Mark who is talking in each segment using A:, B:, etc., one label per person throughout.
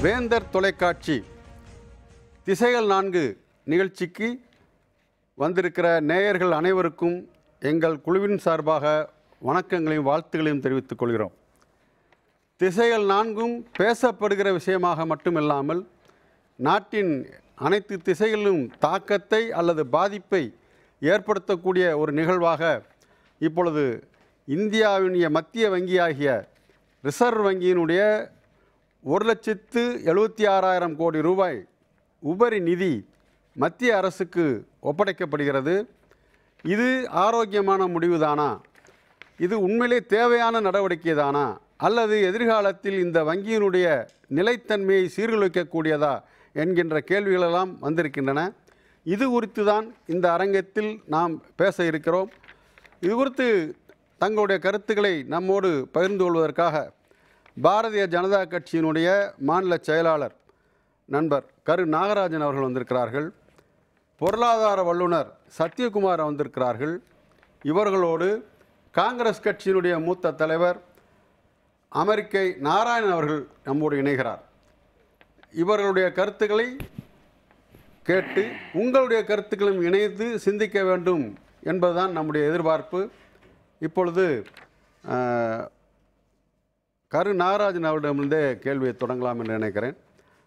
A: வேந்தர் தொலைக்காட்சி திசைகள் நான்கு நிகழ்ச்சிக்கு வந்திருக்கிற நேயர்கள் அனைவருக்கும் எங்கள் குழுவின் சார்பாக வணக்கங்களையும் வாழ்த்துக்களையும் தெரிவித்துக் கொள்கிறோம் திசைகள் நான்கும் பேசப்படுகிற விஷயமாக மட்டுமில்லாமல் நாட்டின் அனைத்து திசைகளிலும் தாக்கத்தை அல்லது பாதிப்பை ஏற்படுத்தக்கூடிய ஒரு நிகழ்வாக இப்பொழுது இந்தியாவினுடைய மத்திய வங்கியாகிய ரிசர்வ் வங்கியினுடைய ஒரு லட்சத்து எழுபத்தி ஆறாயிரம் கோடி ரூபாய் உபரி நிதி மத்திய அரசுக்கு ஒப்படைக்கப்படுகிறது இது ஆரோக்கியமான முடிவுதானா இது உண்மையிலே தேவையான நடவடிக்கை தானா அல்லது எதிர்காலத்தில் இந்த வங்கியினுடைய நிலைத்தன்மையை சீர்குலைக்கக்கூடியதா என்கின்ற கேள்விகளெல்லாம் வந்திருக்கின்றன இது குறித்து தான் இந்த அரங்கத்தில் நாம் பேச இருக்கிறோம் இது குறித்து தங்களுடைய கருத்துக்களை நம்மோடு பகிர்ந்து கொள்வதற்காக பாரதிய ஜனதா கட்சியினுடைய மாநில செயலாளர் நண்பர் கரு நாகராஜன் அவர்கள் வந்திருக்கிறார்கள் பொருளாதார வல்லுனர் சத்யகுமார் வந்திருக்கிறார்கள் இவர்களோடு காங்கிரஸ் கட்சியினுடைய மூத்த தலைவர் அமெரிக்கை நாராயணன் அவர்கள் நம்மோடு இணைகிறார் இவர்களுடைய கருத்துக்களை கேட்டு உங்களுடைய கருத்துக்களும் இணைத்து சிந்திக்க வேண்டும் என்பதுதான் நம்முடைய எதிர்பார்ப்பு இப்பொழுது அஹ், கரு நாகராஜன் அவரிடமிருந்தே கேள்வியை தொடங்கலாம் என்று நினைக்கிறேன்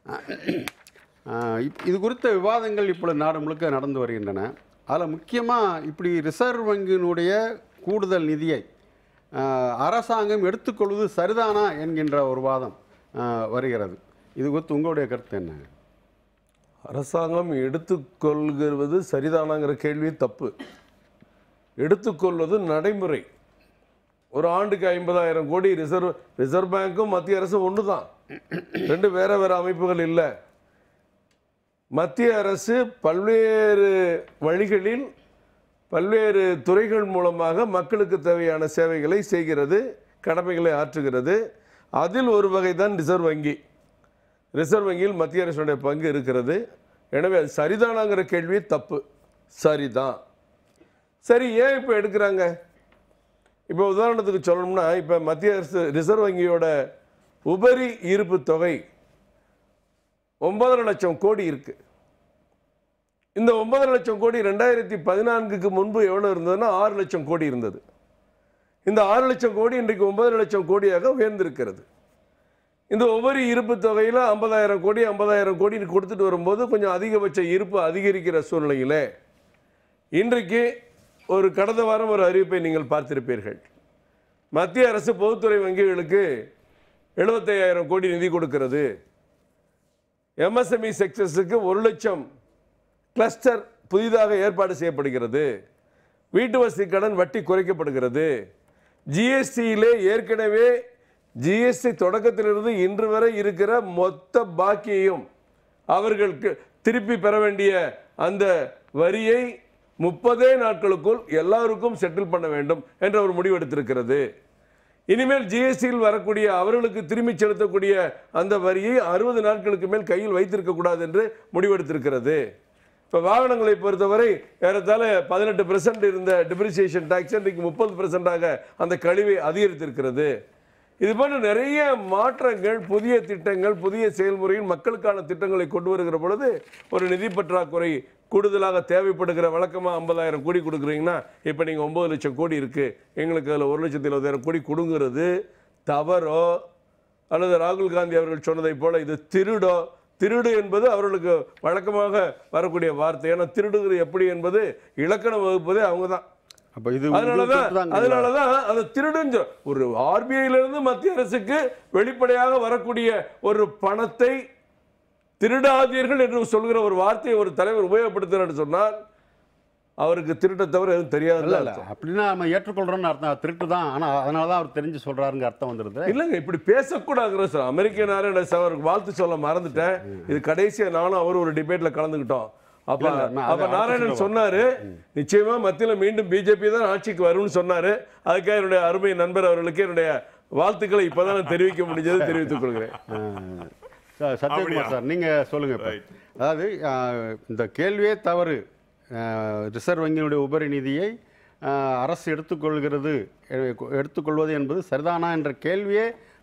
A: அஹ், இப்- இது குறித்த விவாதங்கள் இப்பொழுது நாடு முழுக்க நடந்து வருகின்றன அதில் முக்கியமாக இப்படி ரிசர்வ் வங்கியினுடைய கூடுதல் நிதியை அஹ், அரசாங்கம் எடுத்துக்கொள்வது சரிதானா என்கின்ற ஒரு வாதம் அஹ், வருகிறது இது குறித்து உங்களுடைய கருத்து என்ன
B: அரசாங்கம் எடுத்துக்கொள்கிறது சரிதானாங்கிற கேள்வி தப்பு எடுத்துக்கொள்வது நடைமுறை ஒரு ஆண்டுக்கு ஐம்பதாயிரம் கோடி ரிசர்வ் ரிசர்வ் பேங்க்கும் மத்திய அரசும் ஒன்று தான் ரெண்டு வேற வேற அமைப்புகள் இல்லை மத்திய அரசு பல்வேறு வழிகளில் பல்வேறு துறைகள் மூலமாக மக்களுக்கு தேவையான சேவைகளை செய்கிறது கடமைகளை ஆற்றுகிறது அதில் ஒரு வகை தான் ரிசர்வ் வங்கி ரிசர்வ் வங்கியில் மத்திய அரசுடைய பங்கு இருக்கிறது எனவே அது சரிதானாங்கிற கேள்வி தப்பு சரிதான் சரி ஏன் இப்போ எடுக்கிறாங்க இப்போ உதாரணத்துக்கு சொல்லணும்னா இப்போ மத்திய அரசு ரிசர்வ் வங்கியோட உபரி இருப்பு தொகை ஒன்பதரை லட்சம் கோடி இருக்கு இந்த ஒன்பதரை லட்சம் கோடி ரெண்டாயிரத்தி பதினான்குக்கு முன்பு எவ்வளோ இருந்ததுன்னா ஆறு லட்சம் கோடி இருந்தது இந்த ஆறு லட்சம் கோடி இன்றைக்கு ஒன்பதரை லட்சம் கோடியாக உயர்ந்திருக்கிறது இந்த ஒவ்வொரு இருப்பு தொகையில் ஐம்பதாயிரம் கோடி ஐம்பதாயிரம் கோடி கொடுத்துட்டு வரும்போது கொஞ்சம் அதிகபட்ச இருப்பு அதிகரிக்கிற சூழ்நிலையிலே இன்றைக்கு ஒரு கடந்த வாரம் ஒரு அறிவிப்பை நீங்கள் பார்த்திருப்பீர்கள் மத்திய அரசு பொதுத்துறை வங்கிகளுக்கு எழுபத்தையாயிரம் கோடி நிதி கொடுக்கிறது எம்எஸ்எம்இ செக்டர்ஸுக்கு ஒரு லட்சம் கிளஸ்டர் புதிதாக ஏற்பாடு செய்யப்படுகிறது வீட்டு வசதி கடன் வட்டி குறைக்கப்படுகிறது ஜிஎஸ்டியிலே ஏற்கனவே ஜிஎஸ்டி தொடக்கத்திலிருந்து இன்று வரை இருக்கிற மொத்த பாக்கியையும் அவர்களுக்கு திருப்பி பெற வேண்டிய அந்த வரியை முப்பதே நாட்களுக்குள் எல்லாருக்கும் செட்டில் பண்ண வேண்டும் என்ற ஒரு முடிவு எடுத்திருக்கிறது இனிமேல் ஜிஎஸ்டியில் வரக்கூடிய அவர்களுக்கு திரும்பி செலுத்தக்கூடிய அந்த வரியை அறுபது நாட்களுக்கு மேல் கையில் வைத்திருக்க கூடாது என்று முடிவெடுத்திருக்கிறது இப்போ வாகனங்களை பொறுத்தவரை ஏறத்தாழ பதினெட்டு பெர்சன்ட் இருந்த டிப்ரிசியேஷன் டாக்ஸ் இன்றைக்கு முப்பது பெர்சன்டாக அந்த கழிவை அதிகரித்திருக்கிறது இது போன்ற நிறைய மாற்றங்கள் புதிய திட்டங்கள் புதிய செயல்முறையில் மக்களுக்கான திட்டங்களை கொண்டு வருகிற பொழுது ஒரு நிதி பற்றாக்குறை கூடுதலாக தேவைப்படுகிற வழக்கமாக ஐம்பதாயிரம் கோடி கொடுக்குறீங்கன்னா இப்போ நீங்கள் ஒம்பது லட்சம் கோடி இருக்குது எங்களுக்கு அதில் ஒரு லட்சத்தி இருபதாயிரம் கோடி கொடுங்கிறது தவறோ அல்லது ராகுல் காந்தி அவர்கள் சொன்னதைப் போல இது திருடோ திருடு என்பது அவர்களுக்கு வழக்கமாக வரக்கூடிய வார்த்தை ஏன்னா திருடுகிறது எப்படி என்பது இலக்கணம் வகுப்பதே அவங்க தான்
A: அப்போ இது
B: அதனாலதான்
A: உங்களுக்கு
B: அதனாலதான் அந்த திருடுன்னு சொல்- ஒரு ஆர்பிஐல இருந்து மத்திய அரசுக்கு வெளிப்படையாக வரக்கூடிய ஒரு பணத்தை திருடாதீர்கள் என்று சொல்கிற ஒரு வார்த்தையை ஒரு தலைவர் உபயோகப்படுத்துறான்னு சொன்னால் அவருக்கு திருட்ட தவிர எதுவும் தெரியாது
A: இல்ல இல்ல அப்படின்னா நம்ம ஏற்றுக்கொள்றோம்னு அர்த்தம் திருட்டு தான் ஆனால் அதனால தான் அவர் தெரிஞ்சு சொல்றாருங்க அர்த்தம் வந்துடுது
B: இல்லைங்க இப்படி பேசக்கூடாதுங்கிற சார் அமெரிக்க நாராயண சார் அவருக்கு வாழ்த்து சொல்ல மறந்துட்டேன் இது கடைசியா நானும் அவர் ஒரு டிபேட்ல கலந்துக்கிட்டோம் அப்ப
A: இல்ல, இல்ல, நான்
B: அப்ப
A: அதை
B: நாராயணன்
A: அடுத்து
B: சொன்னாரு நிச்சயமா மத்தியில மீண்டும் பிஜேபி தான் ஆட்சிக்கு வரும்னு சொன்னாரு அதுக்காக என்னுடைய அருமை நண்பர் அவர்களுக்கு என்னுடைய வாழ்த்துக்களை இப்பதான் நான் தெரிவிக்க முடிஞ்சது தெரிவித்துக் கொள்கிறேன்
A: அஹ், சார் சத்யகுமார் சார் நீங்கள் சொல்லுங்கள் இப்போ அதாவது அஹ், இந்த கேள்வியே தவறு அஹ், ரிசர்வ் வங்கியினுடைய உபரி நிதியை அஹ், அரசு எடுத்துக்கொள்கிறது எ- எடுத்துக்கொள்வது என்பது சரிதானா என்ற கேள்வியே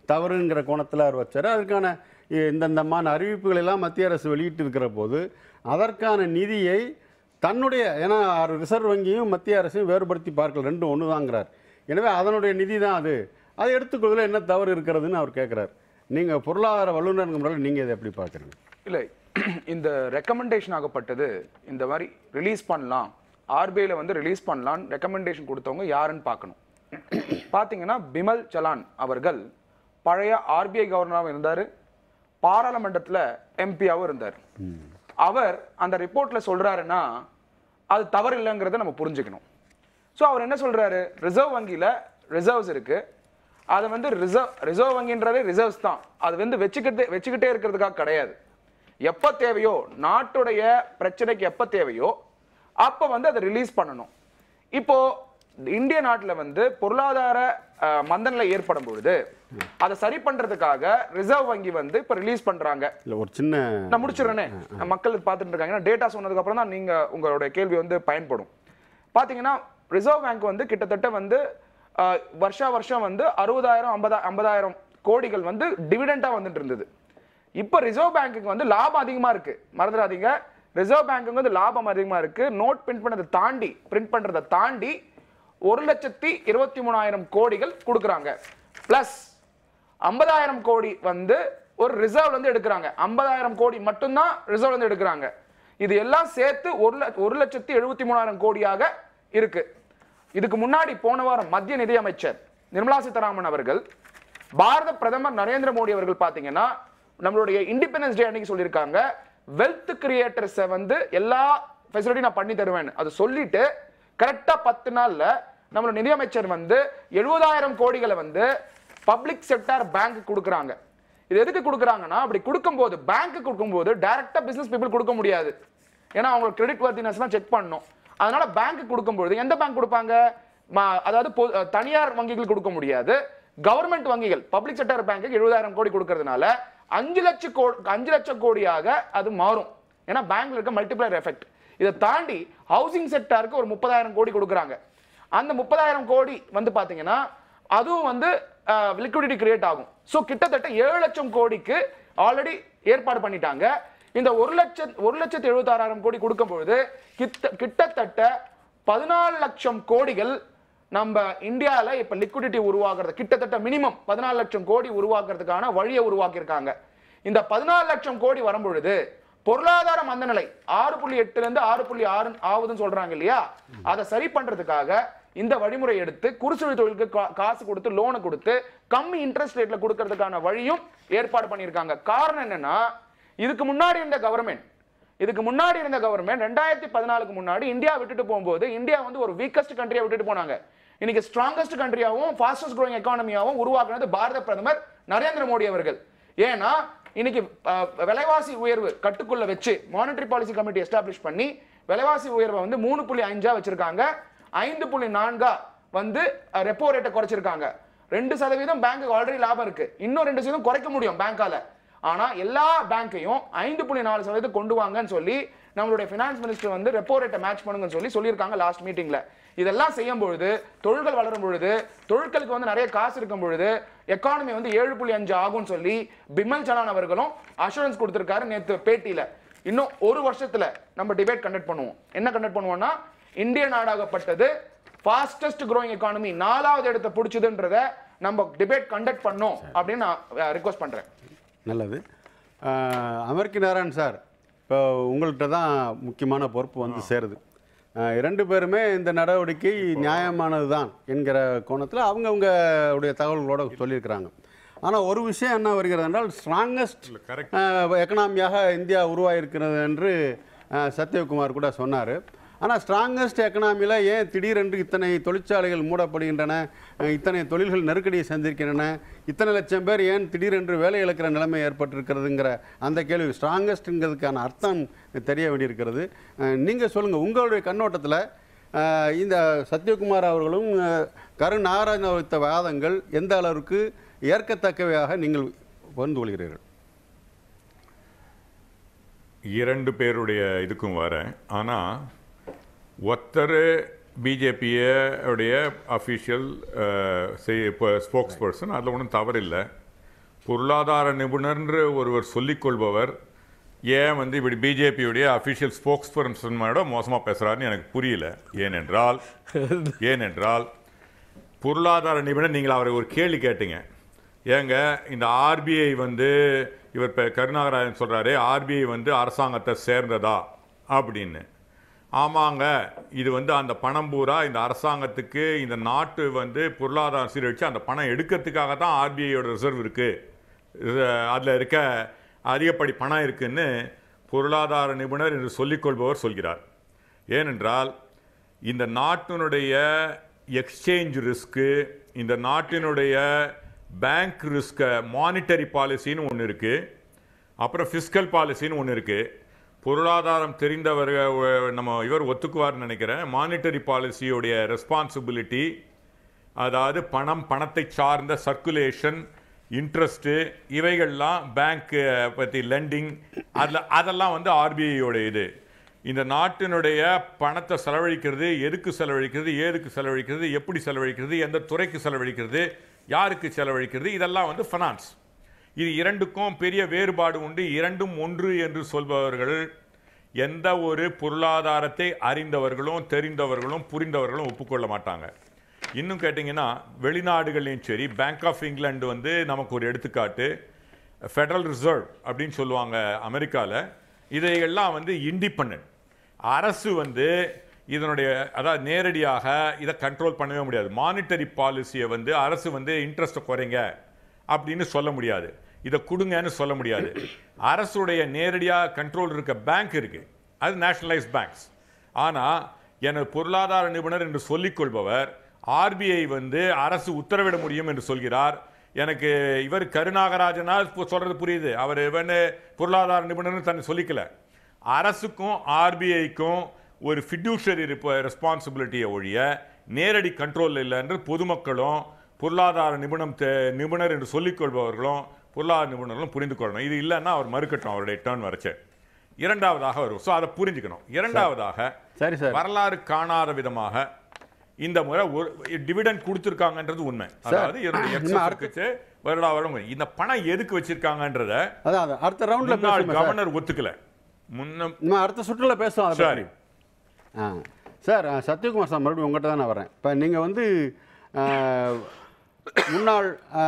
A: தவறுங்கிற கோணத்தில் அவர் வச்சார் அதுக்கான இ- இந்தந்தமான அறிவிப்புகள் எல்லாம் மத்திய அரசு வெளியிட்டு இருக்கிற போது அதற்கான நிதியை தன்னுடைய ஏன்னா ரிசர்வ் வங்கியும் மத்திய அரசையும் வேறுபடுத்தி பார்க்கல ரெண்டும் ஒன்று தாங்கிறார் எனவே அதனுடைய நிதி தான் அது அதை எடுத்துக்கொள்வதில் என்ன தவறு இருக்கிறதுன்னு அவர் கேட்குறார் நீங்கள் பொருளாதார வல்லுநருங்க முறையில் நீங்கள் இதை எப்படி பார்க்குறீங்க
C: இல்லை இந்த ரெக்கமெண்டேஷன் ஆகப்பட்டது இந்த மாதிரி ரிலீஸ் பண்ணலாம் ஆர்பிஐல வந்து ரிலீஸ் பண்ணலாம் ரெக்கமெண்டேஷன் கொடுத்தவங்க யாருன்னு பார்க்கணும் பார்த்தீங்கன்னா பிமல் சலான் அவர்கள் பழைய ஆர்பிஐ கவர்னராகவும் இருந்தார் பாராளுமன்றத்தில் எம்பியாவும் இருந்தார் அவர் அந்த ரிப்போர்ட்ல சொல்றாருன்னா அது தவறு இல்லைங்கிறத நம்ம புரிஞ்சுக்கணும் ஸோ அவர் என்ன சொல்றாரு ரிசர்வ் வங்கியில ரிசர்வ்ஸ் இருக்கு அது வந்து ரிசர்வ் ரிசர்வ் வங்கின்றது ரிசர்வ்ஸ் தான் அது வந்து வச்சுக்கிட்டு வச்சுக்கிட்டே இருக்கிறதுக்காக கிடையாது எப்போ தேவையோ நாட்டுடைய பிரச்சனைக்கு எப்போ தேவையோ அப்போ வந்து அதை ரிலீஸ் பண்ணணும் இப்போ இந்திய நாட்டில் வந்து பொருளாதார அஹ், மந்தநிலை ஏற்படும் பொழுது அதை சரி பண்றதுக்காக ரிசர்வ் வங்கி வந்து இப்போ ரிலீஸ் பண்றாங்க
A: இல்லை ஒரு சின்ன
C: நான் முடிச்சிடுறேனே மக்கள் பார்த்துட்டு இருக்காங்க டேட்டா சொன்னதுக்கு அப்புறம் தான் நீங்க உங்களுடைய கேள்வி வந்து பயன்படும் பாத்தீங்கன்னா ரிசர்வ் பேங்க் வந்து கிட்டத்தட்ட வந்து ஆஹ், வருஷா வருஷம் வந்து அறுபதாயிரம் ஐம்பதா ஐம்பதாயிரம் கோடிகள் வந்து டிவிடெண்டா வந்துட்டு இருந்தது இப்போ ரிசர்வ் பேங்க்குக்கு வந்து லாபம் அதிகமா இருக்கு மறந்துடாதீங்க ரிசர்வ் பேங்க்குக்கு வந்து லாபம் அதிகமா இருக்கு நோட் பிரிண்ட் பண்ணதை தாண்டி பிரிண்ட் பண்றதை தாண்டி ஒரு லட்சத்தி இருபத்தி மூணாயிரம் கோடிகள் கொடுக்குறாங்க பிளஸ் ஐம்பதாயிரம் கோடி வந்து ஒரு ரிசர்வ் வந்து எடுக்கிறாங்க ஐம்பதாயிரம் கோடி மட்டும்தான் ரிசர்வ் வந்து எடுக்கிறாங்க இது எல்லாம் சேர்த்து ஒரு ல- ஒரு லட்சத்தி எழுபத்தி மூணாயிரம் கோடியாக இருக்கு இதுக்கு முன்னாடி போன வாரம் மத்திய நிதியமைச்சர் நிர்மலா சீதாராமன் அவர்கள் பாரத பிரதமர் நரேந்திர மோடி அவர்கள் பாத்தீங்கன்னா நம்மளுடைய இண்டிபெண்டன்ஸ் டே அன்னைக்கு சொல்லியிருக்காங்க வெல்த் கிரியேட்டர்ஸை வந்து எல்லா ஃபெசிலிட்டி நான் பண்ணி தருவேன் அது சொல்லிட்டு கரெக்டா பத்து நாள்ல நம்மளோட நிதியமைச்சர் வந்து எழுபதாயிரம் கோடிகளை வந்து பப்ளிக் செக்டார் பேங்க் கொடுக்குறாங்க இது எதுக்கு கொடுக்குறாங்கன்னா அப்படி கொடுக்கும்போது பேங்க் கொடுக்கும்போது டைரக்டா பிசினஸ் பீப்புள் கொடுக்க முடியாது ஏன்னா அவங்க கிரெடிட் வர்த்தினஸ்லாம் செக் பண்ணணும் அதனால பேங்க் கொடுக்கும்போது எந்த பேங்க் கொடுப்பாங்க ம- அதாவது பொ- தனியார் வங்கிகள் கொடுக்க முடியாது கவர்மெண்ட் வங்கிகள் பப்ளிக் செக்டர் பேங்க்கு எழுபதாயிரம் கோடி கொடுக்கறதுனால அஞ்சு லட்சம் கோ அஞ்சு லட்சம் கோடியாக அது மாறும் ஏன்னா பேங்க்ல இருக்க மல்டிப்ளையர் எஃபெக்ட் இதை தாண்டி ஹவுசிங் செக்டாருக்கு ஒரு முப்பதாயிரம் கோடி கொடுக்குறாங்க அந்த முப்பதாயிரம் கோடி வந்து பாத்தீங்கன்னா அதுவும் வந்து லிக்விடிட்டி கிரியேட் ஆகும் ஸோ கிட்டத்தட்ட ஏழு லட்சம் கோடிக்கு ஆல்ரெடி ஏற்பாடு பண்ணிட்டாங்க இந்த ஒரு லட்சம் ஒரு லட்சத்து எழுபத்தாறாயிரம் கோடி கொடுக்கும் பொழுது கிட்ட கிட்டத்தட்ட பதினாலு லட்சம் கோடிகள் நம்ம இந்தியால இப்ப லிக்விடிட்டி உருவாக்குறது கிட்டத்தட்ட மினிமம் பதினாலு லட்சம் கோடி உருவாக்குறதுக்கான வழியை உருவாக்கியிருக்காங்க இந்த பதினாலு லட்சம் கோடி வரும்பொழுது பொருளாதார மந்தநிலை ஆறு புள்ளி எட்டுல இருந்து ஆறு புள்ளி ஆறு ஆகுதுன்னு சொல்றாங்க இல்லையா அதை சரி பண்றதுக்காக இந்த வழிமுறை எடுத்து குறுசுழி தொழிலுக்கு கா- காசு கொடுத்து லோனை கொடுத்து கம்மி இன்ட்ரெஸ்ட் ரேட்ல கொடுக்கறதுக்கான வழியும் ஏற்பாடு பண்ணியிருக்காங்க காரணம் என்னன்னா இதுக்கு முன்னாடி இருந்த கவர்மெண்ட் இதுக்கு முன்னாடி இருந்த கவர்மெண்ட் ரெண்டாயிரத்தி பதினாலுக்கு முன்னாடி இந்தியா விட்டுட்டு போகும்போது இந்தியா வந்து ஒரு வீக்கஸ்ட் கண்ட்ரியா விட்டுட்டு போனாங்க இன்னைக்கு ஸ்ட்ராங்கஸ்ட் கண்ட்ரியாவும் ஃபாஸ்டஸ்ட் growing எக்கானமியாவும் உருவாக்குனது பாரத பிரதமர் நரேந்திர மோடி அவர்கள் ஏன்னா இன்னைக்கு அஹ், விலைவாசி உயர்வு கட்டுக்குள்ள வச்சு மானிட்டரி பாலிசி கமிட்டி எஸ்டாப்ளிஷ் பண்ணி விலைவாசி உயர்வை வந்து மூணு புள்ளி அஞ்சா வச்சிருக்காங்க ஐந்து புள்ளி நான்கா வந்து ரெப்போ ரேட்டை குறைச்சிருக்காங்க ரெண்டு சதவீதம் பேங்க்கு ஆல்ரெடி லாபம் இருக்கு இன்னும் ரெண்டு சதவீதம் குறைக்க முடியும் பேங்கால ஆனா எல்லா பேங்க்கையும் ஐந்து புள்ளி நாலு சதவீதம் கொண்டு வாங்கன்னு சொல்லி நம்மளுடைய ஃபினான்ஸ் மினிஸ்டர் வந்து ரெப்போ ரேட்டை மேட்ச் பண்ணுங்கன்னு சொல்லி சொல்லியிருக்காங்க லாஸ்ட் மீட்டிங்ல இதெல்லாம் செய்யும் பொழுது தொழில்கள் வளரும் பொழுது தொழில்களுக்கு வந்து நிறைய காசு இருக்கும் பொழுது எக்கானமி வந்து ஏழு புள்ளி அஞ்சு ஆகும்னு சொல்லி பிமல் சலான் அவர்களும் அஷூரன்ஸ் கொடுத்திருக்காரு நேத்து பேட்டியில இன்னும் ஒரு வருஷத்துல நம்ம டிபேட் கண்டக்ட் பண்ணுவோம் என்ன கண்டக்ட் பண்ணுவோம்னா இந்திய நாடாகப்பட்டது ஃபாஸ்டஸ்ட் growing எக்கானமி நாலாவது இடத்தை பிடிச்சதுன்றத நம்ம டிபேட் கண்டக்ட் பண்ணோம் அப்படின்னு நான் ரிக்வஸ்ட் பண்றேன்
A: நல்லது அஹ், அமெரிக்க நாராயண் சார் இப்போ உங்கள்கிட்ட தான் முக்கியமான பொறுப்பு வந்து சேருது அஹ், இரண்டு பேருமே இந்த நடவடிக்கை நியாயமானது தான் என்கிற கோணத்தில் அவங்கவுங்க உடைய தகவல்களோட சொல்லியிருக்கிறாங்க ஆனால் ஒரு விஷயம் என்ன வருகிறது என்றால் ஸ்ட்ராங்கஸ்ட் எக்கனாமியாக இந்தியா உருவாகியிருக்கிறது என்று அஹ், சத்யகுமார் கூட சொன்னார் ஆனால் ஸ்ட்ராங்கஸ்ட் எக்கனாமியில் ஏன் திடீரென்று இத்தனை தொழிற்சாலைகள் மூடப்படுகின்றன அஹ், இத்தனை தொழில்கள் நெருக்கடியை சந்திருக்கின்றன இத்தனை லட்சம் பேர் ஏன் திடீரென்று வேலை இழக்கிற நிலைமை ஏற்பட்டிருக்கிறதுங்கிற அந்த கேள்வி ஸ்ட்ராங்கஸ்ட்ங்கிறதுக்கான அர்த்தம் தெரிய வேண்டியிருக்கிறது நீங்கள் சொல்லுங்கள் உங்களுடைய கண்ணோட்டத்தில் இந்த சத்யகுமார் அவர்களும் அஹ், கரு நாகராஜன் வைத்த வாதங்கள் எந்த அளவுக்கு ஏற்கத்தக்கவையாக நீங்கள் பகிர்ந்து கொள்கிறீர்கள்
D: இரண்டு பேருடைய இதுக்கும் வரேன் ஆனால் ஒருத்தர் பிஜேபிய உடைய அஃபிஷியல் இப்போ ஸ்போக்ஸ் பர்சன் அதில் ஒன்றும் தவறில்லை பொருளாதார நிபுணர்ன்ற ஒருவர் சொல்லிக்கொள்பவர் ஏன் வந்து இப்படி பிஜேபியுடைய அஃபிஷியல் ஸ்போக்ஸ் பர்சனோட மோசமாக பேசுகிறாருன்னு எனக்கு புரியல ஏனென்றால் ஏனென்றால் பொருளாதார நிபுணர் நீங்கள் அவரை ஒரு கேள்வி கேட்டீங்க ஏங்க இந்த ஆர்பிஐ வந்து இவர் இப்போ கருணாகராஜன் சொல்கிறாரு ஆர்பிஐ வந்து அரசாங்கத்தை சேர்ந்ததா அப்படின்னு ஆமாங்க இது வந்து அந்த பணம் பூரா இந்த அரசாங்கத்துக்கு இந்த நாட்டு வந்து பொருளாதாரம் சீரழிச்சு அந்த பணம் எடுக்கிறதுக்காக தான் ஆர்பிஐயோட ரிசர்வ் இருக்குது அதில் இருக்க அதிகப்படி பணம் இருக்குன்னு பொருளாதார நிபுணர் என்று சொல்லிக்கொள்பவர் சொல்கிறார் ஏனென்றால் இந்த நாட்டினுடைய எக்ஸ்சேஞ்ச் ரிஸ்க்கு இந்த நாட்டினுடைய பேங்க் ரிஸ்கை மானிட்டரி பாலிசின்னு ஒன்று இருக்குது அப்புறம் ஃபிஸ்கல் பாலிசின்னு ஒன்று இருக்குது பொருளாதாரம் தெரிந்தவர்கள் அஹ், நம்ம இவர் ஒத்துக்குவார்னு நினைக்கிறேன் மானிட்டரி பாலிசியோடைய ரெஸ்பான்சிபிலிட்டி அதாவது பணம் பணத்தை சார்ந்த சர்க்குலேஷன் இன்ட்ரெஸ்ட்டு இவைகள்லாம் பேங்க் பற்றி லெண்டிங் அதில் அதெல்லாம் வந்து ஆர்பிஐயோட இது இந்த நாட்டினுடைய பணத்தை செலவழிக்கிறது எதுக்கு செலவழிக்கிறது ஏதுக்கு செலவழிக்கிறது எப்படி செலவழிக்கிறது எந்த துறைக்கு செலவழிக்கிறது யாருக்கு செலவழிக்கிறது இதெல்லாம் வந்து ஃபைனான்ஸ் இது இரண்டுக்கும் பெரிய வேறுபாடு உண்டு இரண்டும் ஒன்று என்று சொல்பவர்கள் எந்த ஒரு பொருளாதாரத்தை அறிந்தவர்களும் தெரிந்தவர்களும் புரிந்தவர்களும் ஒப்புக்கொள்ள மாட்டாங்க இன்னும் கேட்டிங்கன்னா வெளிநாடுகள்லையும் சரி பேங்க் ஆஃப் இங்கிலாந்து வந்து நமக்கு ஒரு எடுத்துக்காட்டு ஃபெடரல் ரிசர்வ் அப்படின்னு சொல்லுவாங்க அமெரிக்காவில் இதையெல்லாம் வந்து இண்டிபெண்ட் அரசு வந்து இதனுடைய அதாவது நேரடியாக இதை கண்ட்ரோல் பண்ணவே முடியாது மானிட்டரி பாலிசியை வந்து அரசு வந்து இன்ட்ரெஸ்ட்டை குறைங்க அப்படின்னு சொல்ல முடியாது இதை கொடுங்கன்னு சொல்ல முடியாது அரசுடைய நேரடியாக கண்ட்ரோல் இருக்க பேங்க் இருக்கு அது நேஷனலைஸ் பேங்க்ஸ் ஆனால் எனது பொருளாதார நிபுணர் என்று சொல்லிக்கொள்பவர் ஆர்பிஐ வந்து அரசு உத்தரவிட முடியும் என்று சொல்கிறார் எனக்கு இவர் கருணாகராஜனா பு- சொல்றது புரியுது அவர் இவனு பொருளாதார நிபுணர்னு தன்னை சொல்லிக்கல அரசுக்கும் ஆர்பிஐக்கும் ஒரு ஃபிட்யூஷரி ரெஸ்பான்சிபிலிட்டியை ஒழிய நேரடி கண்ட்ரோல் இல்லை என்று பொதுமக்களும் பொருளாதார நிபுணம் தே- நிபுணர் என்று சொல்லிக்கொள்பவர்களும் பொருளாதார நிபுணர்களும் புரிந்து கொள்ளணும் இது இல்லைன்னா அவர் மறுக்கட்டும் அவருடைய டேர்ன் வரைச்சு இரண்டாவதாக வரும் ஸோ அதை புரிஞ்சுக்கணும் இரண்டாவதாக
A: சரி சார்
D: வரலாறு காணாத விதமாக இந்த முறை ஒரு டிவிடெண்ட் கொடுத்துருக்காங்கன்றது உண்மை அதாவது என்னுடைய
A: இன்னும்
D: excess
A: அடுத்து-
D: இருக்குச்சு, வருடா வருடம் இந்த பணம் எதுக்கு வச்சிருக்காங்கன்றத
A: அதான் அதான். அடுத்த ரவுண்ட்ல
D: முன்னாள்
A: பேசுவோம் சார்
D: கவர்னர் ஒத்துக்கல முன்ன
A: நம்ம அடுத்த சுற்றுல பேசுவோம் அதை
D: சரி
A: பற்றி ஆ சார் ஆ, சத்யகுமார் சார் மறுபடியும் உங்கள்கிட்ட தான் நான் வரேன் இப்போ நீங்கள் வந்து ஆ, முன்னாள் ஆ,